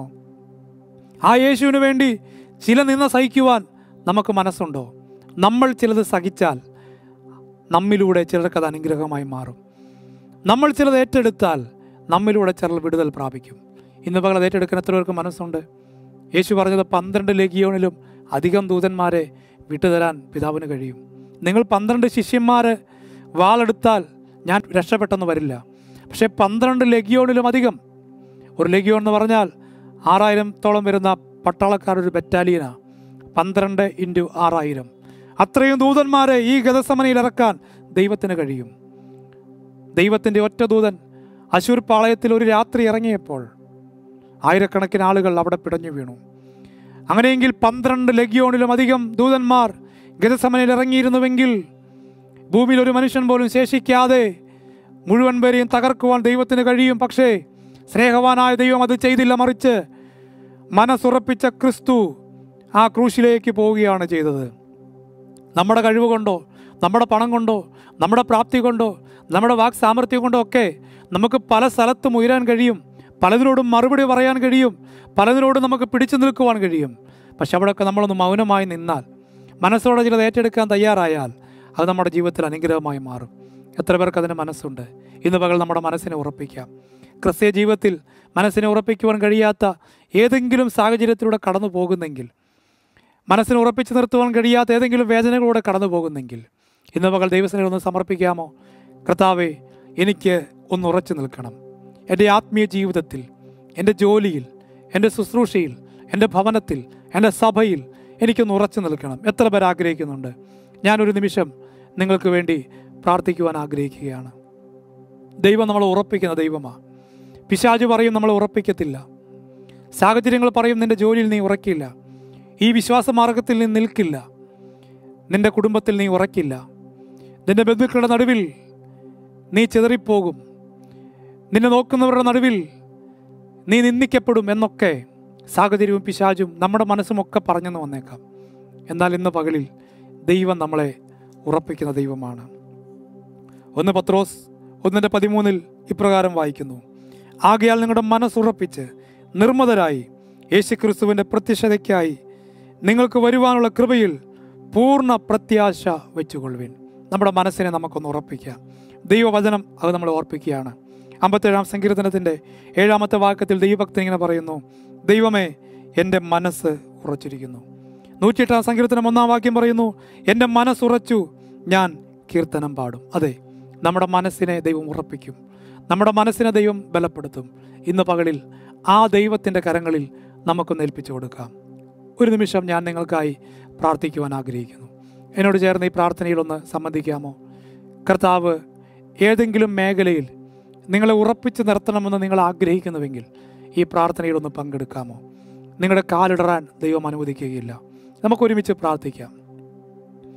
S2: ആ യേശുവിന് വേണ്ടി ചില നിന്ന് സഹിക്കുവാൻ നമുക്ക് മനസ്സുണ്ടോ നമ്മൾ ചിലത് സഹിച്ചാൽ നമ്മിലൂടെ ചിലർക്ക് അത് അനുഗ്രഹമായി മാറും നമ്മൾ ചിലത് ഏറ്റെടുത്താൽ നമ്മിലൂടെ ചിലർ വിടുതൽ പ്രാപിക്കും ഇന്ന് പകൽ അത് ഏറ്റെടുക്കാൻ എത്ര പേർക്ക് മനസ്സുണ്ട് യേശു പറഞ്ഞത് പന്ത്രണ്ട് ലഗിയോണിലും അധികം ദൂതന്മാരെ വിട്ടുതരാൻ പിതാവിന് കഴിയും നിങ്ങൾ പന്ത്രണ്ട് ശിഷ്യന്മാർ വാളെടുത്താൽ ഞാൻ രക്ഷപ്പെട്ടെന്ന് വരില്ല പക്ഷേ പന്ത്രണ്ട് ലഗിയോണിലും അധികം ഒരു ലഗിയോൺ എന്ന് പറഞ്ഞാൽ ആറായിരത്തോളം വരുന്ന പട്ടാളക്കാരൊരു ബറ്റാലിയനാണ് പന്ത്രണ്ട് ഇൻറ്റു ആറായിരം അത്രയും ദൂതന്മാരെ ഈ ഗതസമനയിൽ ഇറക്കാൻ ദൈവത്തിന് കഴിയും ദൈവത്തിൻ്റെ ഒറ്റ ദൂതൻ അശൂർ പാളയത്തിൽ ഒരു രാത്രി ഇറങ്ങിയപ്പോൾ ആയിരക്കണക്കിന് ആളുകൾ അവിടെ പിടഞ്ഞു വീണു അങ്ങനെയെങ്കിൽ പന്ത്രണ്ട് ലഗ്യോണിലും അധികം ദൂതന്മാർ ഗതസമനയിൽ ഇറങ്ങിയിരുന്നുവെങ്കിൽ ഭൂമിയിൽ ഒരു മനുഷ്യൻ പോലും ശേഷിക്കാതെ മുഴുവൻ പേരെയും തകർക്കുവാൻ ദൈവത്തിന് കഴിയും പക്ഷേ സ്നേഹവാനായ ദൈവം അത് ചെയ്തില്ല മറിച്ച് മനസ്സുറപ്പിച്ച ക്രിസ്തു ആ ക്രൂശിലേക്ക് പോവുകയാണ് ചെയ്തത് നമ്മുടെ കഴിവ് കൊണ്ടോ നമ്മുടെ പണം കൊണ്ടോ നമ്മുടെ പ്രാപ്തി കൊണ്ടോ നമ്മുടെ വാക് സാമർഥ്യം കൊണ്ടോ ഒക്കെ നമുക്ക് പല സ്ഥലത്തും ഉയരാൻ കഴിയും പലതിനോടും മറുപടി പറയാൻ കഴിയും പലതിനോടും നമുക്ക് പിടിച്ചു നിൽക്കുവാൻ കഴിയും പക്ഷെ അവിടെയൊക്കെ നമ്മളൊന്ന് മൗനമായി നിന്നാൽ മനസ്സോടെ ചിലത് ഏറ്റെടുക്കാൻ തയ്യാറായാൽ അത് നമ്മുടെ ജീവിതത്തിൽ അനുഗ്രഹമായി മാറും എത്ര പേർക്ക് അതിന് മനസ്സുണ്ട് ഇന്ന് പകൽ നമ്മുടെ മനസ്സിനെ ഉറപ്പിക്കാം ക്രിസ്തീയ ജീവിതത്തിൽ മനസ്സിനെ ഉറപ്പിക്കുവാൻ കഴിയാത്ത ഏതെങ്കിലും സാഹചര്യത്തിലൂടെ കടന്നു പോകുന്നെങ്കിൽ മനസ്സിനെ ഉറപ്പിച്ചു നിർത്തുവാൻ കഴിയാത്ത ഏതെങ്കിലും വേദനകളൂടെ കടന്നു പോകുന്നെങ്കിൽ ഇന്ന് പകൽ ദൈവസേനയിൽ ഒന്ന് സമർപ്പിക്കാമോ കർത്താവെ എനിക്ക് ഒന്ന് ഉറച്ചു നിൽക്കണം എൻ്റെ ആത്മീയ ജീവിതത്തിൽ എൻ്റെ ജോലിയിൽ എൻ്റെ ശുശ്രൂഷയിൽ എൻ്റെ ഭവനത്തിൽ എൻ്റെ സഭയിൽ എനിക്കൊന്ന് ഉറച്ചു നിൽക്കണം എത്ര പേർ ആഗ്രഹിക്കുന്നുണ്ട് ഞാനൊരു നിമിഷം നിങ്ങൾക്ക് വേണ്ടി പ്രാർത്ഥിക്കുവാൻ ആഗ്രഹിക്കുകയാണ് ദൈവം നമ്മളെ ഉറപ്പിക്കുന്ന ദൈവമാണ് പിശാജ് പറയും നമ്മളെ ഉറപ്പിക്കത്തില്ല സാഹചര്യങ്ങൾ പറയും നിന്റെ ജോലിയിൽ നീ ഉറക്കില്ല ഈ വിശ്വാസ മാർഗത്തിൽ നീ നിൽക്കില്ല നിന്റെ കുടുംബത്തിൽ നീ ഉറക്കില്ല നിന്റെ ബന്ധുക്കളുടെ നടുവിൽ നീ ചിതറിപ്പോകും നിന്നെ നോക്കുന്നവരുടെ നടുവിൽ നീ നിന്ദിക്കപ്പെടും എന്നൊക്കെ സാഹചര്യവും പിശാചും നമ്മുടെ മനസ്സുമൊക്കെ പറഞ്ഞെന്ന് വന്നേക്കാം എന്നാൽ ഇന്ന് പകലിൽ ദൈവം നമ്മളെ ഉറപ്പിക്കുന്ന ദൈവമാണ് ഒന്ന് പത്രോസ് ഒന്നിൻ്റെ പതിമൂന്നിൽ ഇപ്രകാരം വായിക്കുന്നു ആകയാൽ നിങ്ങളുടെ മനസ്സുറപ്പിച്ച് നിർമ്മതരായി യേശുക്രിസ്തുവിൻ്റെ പ്രത്യക്ഷതയ്ക്കായി നിങ്ങൾക്ക് വരുവാനുള്ള കൃപയിൽ പൂർണ്ണ പ്രത്യാശ വെച്ചുകൊള്ളുവിൻ നമ്മുടെ മനസ്സിനെ നമുക്കൊന്ന് ഉറപ്പിക്കാം ദൈവവചനം അത് നമ്മളെ ഓർപ്പിക്കുകയാണ് അമ്പത്തേഴാം സങ്കീർത്തനത്തിൻ്റെ ഏഴാമത്തെ വാക്യത്തിൽ ദൈവഭക്തൻ ഇങ്ങനെ പറയുന്നു ദൈവമേ എൻ്റെ മനസ്സ് ഉറച്ചിരിക്കുന്നു നൂറ്റിയെട്ടാം സങ്കീർത്തനം ഒന്നാം വാക്യം പറയുന്നു എൻ്റെ മനസ്സുറച്ചു ഞാൻ കീർത്തനം പാടും അതെ നമ്മുടെ മനസ്സിനെ ദൈവം ഉറപ്പിക്കും നമ്മുടെ മനസ്സിനെ ദൈവം ബലപ്പെടുത്തും ഇന്ന് പകലിൽ ആ ദൈവത്തിൻ്റെ കരങ്ങളിൽ നമുക്കൊന്ന് ഏൽപ്പിച്ചു കൊടുക്കാം ഒരു നിമിഷം ഞാൻ നിങ്ങൾക്കായി പ്രാർത്ഥിക്കുവാൻ ആഗ്രഹിക്കുന്നു എന്നോട് ചേർന്ന് ഈ പ്രാർത്ഥനയിലൊന്ന് സംബന്ധിക്കാമോ കർത്താവ് ഏതെങ്കിലും മേഖലയിൽ നിങ്ങളെ ഉറപ്പിച്ച് നിർത്തണമെന്ന് നിങ്ങൾ ആഗ്രഹിക്കുന്നുവെങ്കിൽ ഈ പ്രാർത്ഥനയിലൊന്ന് പങ്കെടുക്കാമോ നിങ്ങളുടെ കാലിടറാൻ ദൈവം അനുവദിക്കുകയില്ല നമുക്ക് ഒരുമിച്ച് പ്രാർത്ഥിക്കാം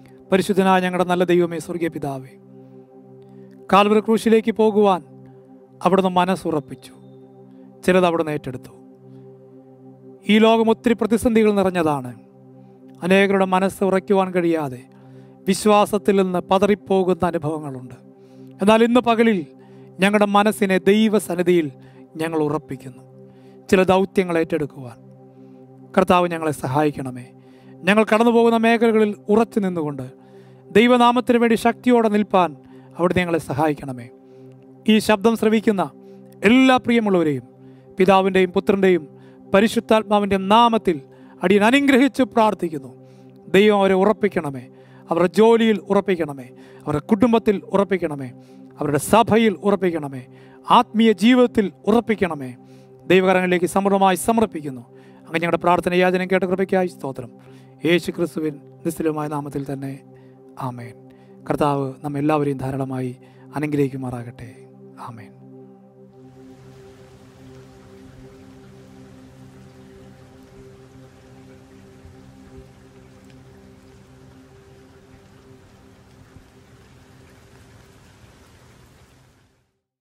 S2: പരിശുദ്ധനായ ഞങ്ങളുടെ നല്ല ദൈവമേ സ്വർഗീയ പിതാവേ കാൽവര ക്രൂശിലേക്ക് പോകുവാൻ അവിടുന്ന് മനസ്സുറപ്പിച്ചു ചിലത് അവിടുന്ന് ഏറ്റെടുത്തു ഈ ലോകം ഒത്തിരി പ്രതിസന്ധികൾ നിറഞ്ഞതാണ് അനേകരുടെ മനസ്സ് ഉറയ്ക്കുവാൻ കഴിയാതെ വിശ്വാസത്തിൽ നിന്ന് പതറിപ്പോകുന്ന അനുഭവങ്ങളുണ്ട് എന്നാൽ ഇന്ന് പകലിൽ ഞങ്ങളുടെ മനസ്സിനെ ദൈവസന്നിധിയിൽ ഞങ്ങൾ ഉറപ്പിക്കുന്നു ചില ദൗത്യങ്ങൾ ഏറ്റെടുക്കുവാൻ കർത്താവ് ഞങ്ങളെ സഹായിക്കണമേ ഞങ്ങൾ കടന്നു പോകുന്ന മേഖലകളിൽ ഉറച്ചു നിന്നുകൊണ്ട് ദൈവനാമത്തിന് വേണ്ടി ശക്തിയോടെ നിൽപ്പാൻ അവിടുന്ന് ഞങ്ങളെ സഹായിക്കണമേ ഈ ശബ്ദം ശ്രവിക്കുന്ന എല്ലാ പ്രിയമുള്ളവരെയും പിതാവിൻ്റെയും പുത്രൻ്റെയും പരിശുദ്ധാത്മാവിൻ്റെയും നാമത്തിൽ അടിയൻ അനുഗ്രഹിച്ച് പ്രാർത്ഥിക്കുന്നു ദൈവം അവരെ ഉറപ്പിക്കണമേ അവരുടെ ജോലിയിൽ ഉറപ്പിക്കണമേ അവരുടെ കുടുംബത്തിൽ ഉറപ്പിക്കണമേ അവരുടെ സഭയിൽ ഉറപ്പിക്കണമേ ആത്മീയ ജീവിതത്തിൽ ഉറപ്പിക്കണമേ ദൈവകരങ്ങളിലേക്ക് സമൃദ്ധമായി സമർപ്പിക്കുന്നു അങ്ങനെ ഞങ്ങളുടെ പ്രാർത്ഥന യാചനം കേട്ട കൃപയ്ക്കായി സ്തോത്രം യേശു ക്രിസ്തുവിൻ നിസ്തുലമായ നാമത്തിൽ തന്നെ ആമേൻ കർത്താവ് നമ്മെല്ലാവരെയും ധാരാളമായി അനുഗ്രഹിക്കുമാറാകട്ടെ ആമേൻ